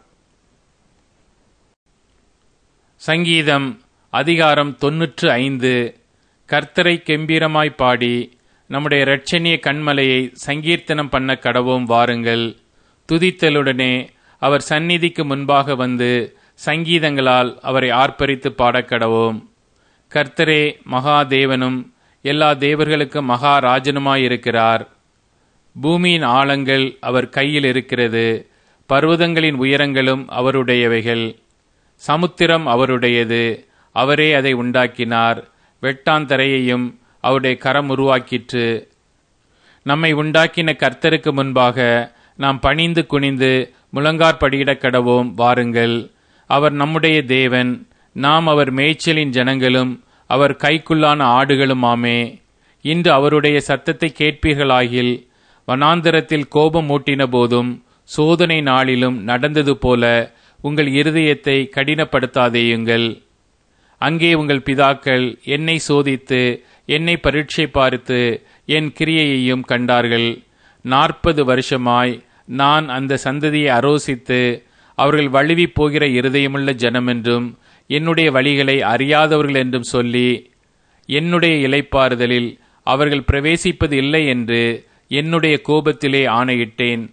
சங்கீதம் அதிகாரம் தொன்னூற்று ஐந்து கர்த்தரை கெம்பீரமாய் பாடி நம்முடைய இரட்சணிய கண்மலையை சங்கீர்த்தனம் பண்ண கடவோம் வாருங்கள் துதித்தலுடனே அவர் சந்நிதிக்கு முன்பாக வந்து சங்கீதங்களால் அவரை ஆர்ப்பரித்து பாடக்கடவோம் கர்த்தரே மகாதேவனும் எல்லா தேவர்களுக்கும் மகாராஜனுமாயிருக்கிறார் பூமியின் ஆழங்கள் அவர் கையில் இருக்கிறது பர்வதங்களின் உயரங்களும் அவருடையவைகள் சமுத்திரம் அவருடையது அவரே அதை உண்டாக்கினார் வெட்டாந்தரையையும் அவருடைய கரம் உருவாக்கிற்று நம்மை உண்டாக்கின கர்த்தருக்கு முன்பாக நாம் பணிந்து குனிந்து முழங்கார்படியிடக் கடவோம் வாருங்கள் அவர் நம்முடைய தேவன் நாம் அவர் மேய்ச்சலின் ஜனங்களும் அவர் கைக்குள்ளான ஆடுகளும் ஆமே இன்று அவருடைய சத்தத்தை கேட்பீர்களாகில் வனாந்தரத்தில் கோபம் மூட்டின போதும் சோதனை நாளிலும் நடந்தது போல உங்கள் இருதயத்தை கடினப்படுத்தாதேயுங்கள் அங்கே உங்கள் பிதாக்கள் என்னை சோதித்து என்னை பரீட்சை பார்த்து என் கிரியையையும் கண்டார்கள் நாற்பது வருஷமாய் நான் அந்த சந்ததியை அரோசித்து அவர்கள் வழுவி போகிற இருதயமுள்ள ஜனமென்றும் என்னுடைய வழிகளை அறியாதவர்கள் என்றும் சொல்லி என்னுடைய இலைப்பாறுதலில் அவர்கள் பிரவேசிப்பது இல்லை என்று என்னுடைய கோபத்திலே ஆணையிட்டேன்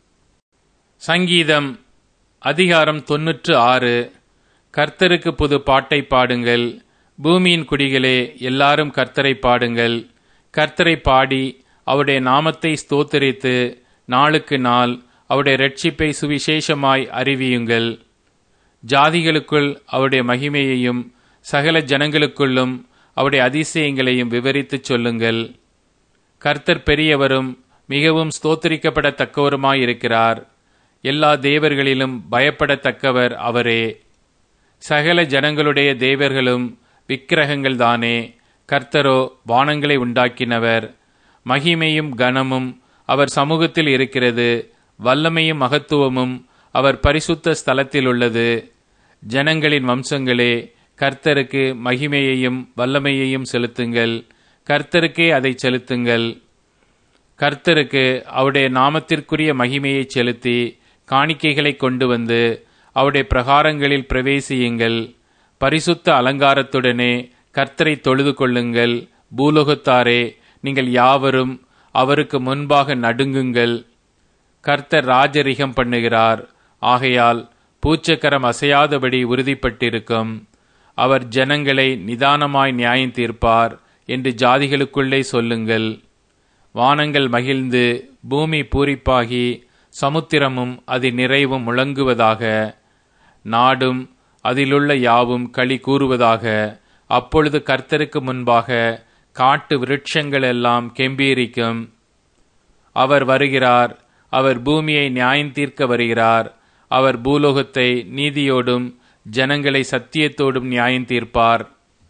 சங்கீதம் அதிகாரம் தொன்னூற்று ஆறு கர்த்தருக்கு புது பாட்டை பாடுங்கள் பூமியின் குடிகளே எல்லாரும் கர்த்தரை பாடுங்கள் கர்த்தரை பாடி அவருடைய நாமத்தை ஸ்தோத்தரித்து நாளுக்கு நாள் அவருடைய ரட்சிப்பை சுவிசேஷமாய் அறிவியுங்கள் ஜாதிகளுக்குள் அவருடைய மகிமையையும் சகல ஜனங்களுக்குள்ளும் அவருடைய அதிசயங்களையும் விவரித்துச் சொல்லுங்கள் கர்த்தர் பெரியவரும் மிகவும் ஸ்தோத்தரிக்கப்படத்தக்கவருமாயிருக்கிறார் எல்லா தேவர்களிலும் பயப்படத்தக்கவர் அவரே சகல ஜனங்களுடைய தேவர்களும் விக்கிரகங்கள் தானே கர்த்தரோ வானங்களை உண்டாக்கினவர் மகிமையும் கனமும் அவர் சமூகத்தில் இருக்கிறது வல்லமையும் மகத்துவமும் அவர் பரிசுத்த ஸ்தலத்தில் உள்ளது ஜனங்களின் வம்சங்களே கர்த்தருக்கு மகிமையையும் வல்லமையையும் செலுத்துங்கள் கர்த்தருக்கே அதை செலுத்துங்கள் கர்த்தருக்கு அவருடைய நாமத்திற்குரிய மகிமையை செலுத்தி காணிக்கைகளை கொண்டு வந்து அவருடைய பிரகாரங்களில் பிரவேசியுங்கள் பரிசுத்த அலங்காரத்துடனே கர்த்தரை தொழுது கொள்ளுங்கள் பூலோகத்தாரே நீங்கள் யாவரும் அவருக்கு முன்பாக நடுங்குங்கள் கர்த்தர் ராஜரிகம் பண்ணுகிறார் ஆகையால் பூச்சக்கரம் அசையாதபடி உறுதிப்பட்டிருக்கும் அவர் ஜனங்களை நிதானமாய் நியாயம் தீர்ப்பார் என்று ஜாதிகளுக்குள்ளே சொல்லுங்கள் வானங்கள் மகிழ்ந்து பூமி பூரிப்பாகி சமுத்திரமும் அதன் நிறைவும் முழங்குவதாக நாடும் அதிலுள்ள யாவும் களி கூறுவதாக அப்பொழுது கர்த்தருக்கு முன்பாக காட்டு விருட்சங்கள் எல்லாம் கெம்பீரிக்கும் அவர் வருகிறார் அவர் பூமியை நியாயம் தீர்க்க வருகிறார் அவர் பூலோகத்தை நீதியோடும் ஜனங்களை சத்தியத்தோடும் நியாயம் தீர்ப்பார்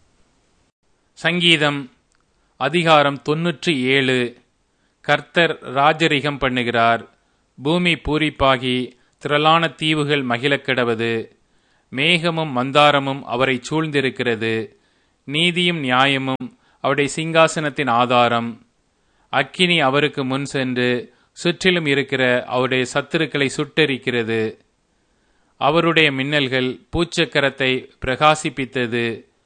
சங்கீதம் அதிகாரம் தொன்னூற்றி ஏழு கர்த்தர் ராஜரிகம் பண்ணுகிறார் பூமி பூரிப்பாகி திரளான தீவுகள் மகிழக் கிடவது மேகமும் மந்தாரமும் அவரை சூழ்ந்திருக்கிறது நீதியும் நியாயமும் அவருடைய சிங்காசனத்தின் ஆதாரம் அக்கினி அவருக்கு முன் சென்று சுற்றிலும் இருக்கிற அவருடைய சத்துருக்களை சுட்டெரிக்கிறது அவருடைய மின்னல்கள் பூச்சக்கரத்தை பிரகாசிப்பித்தது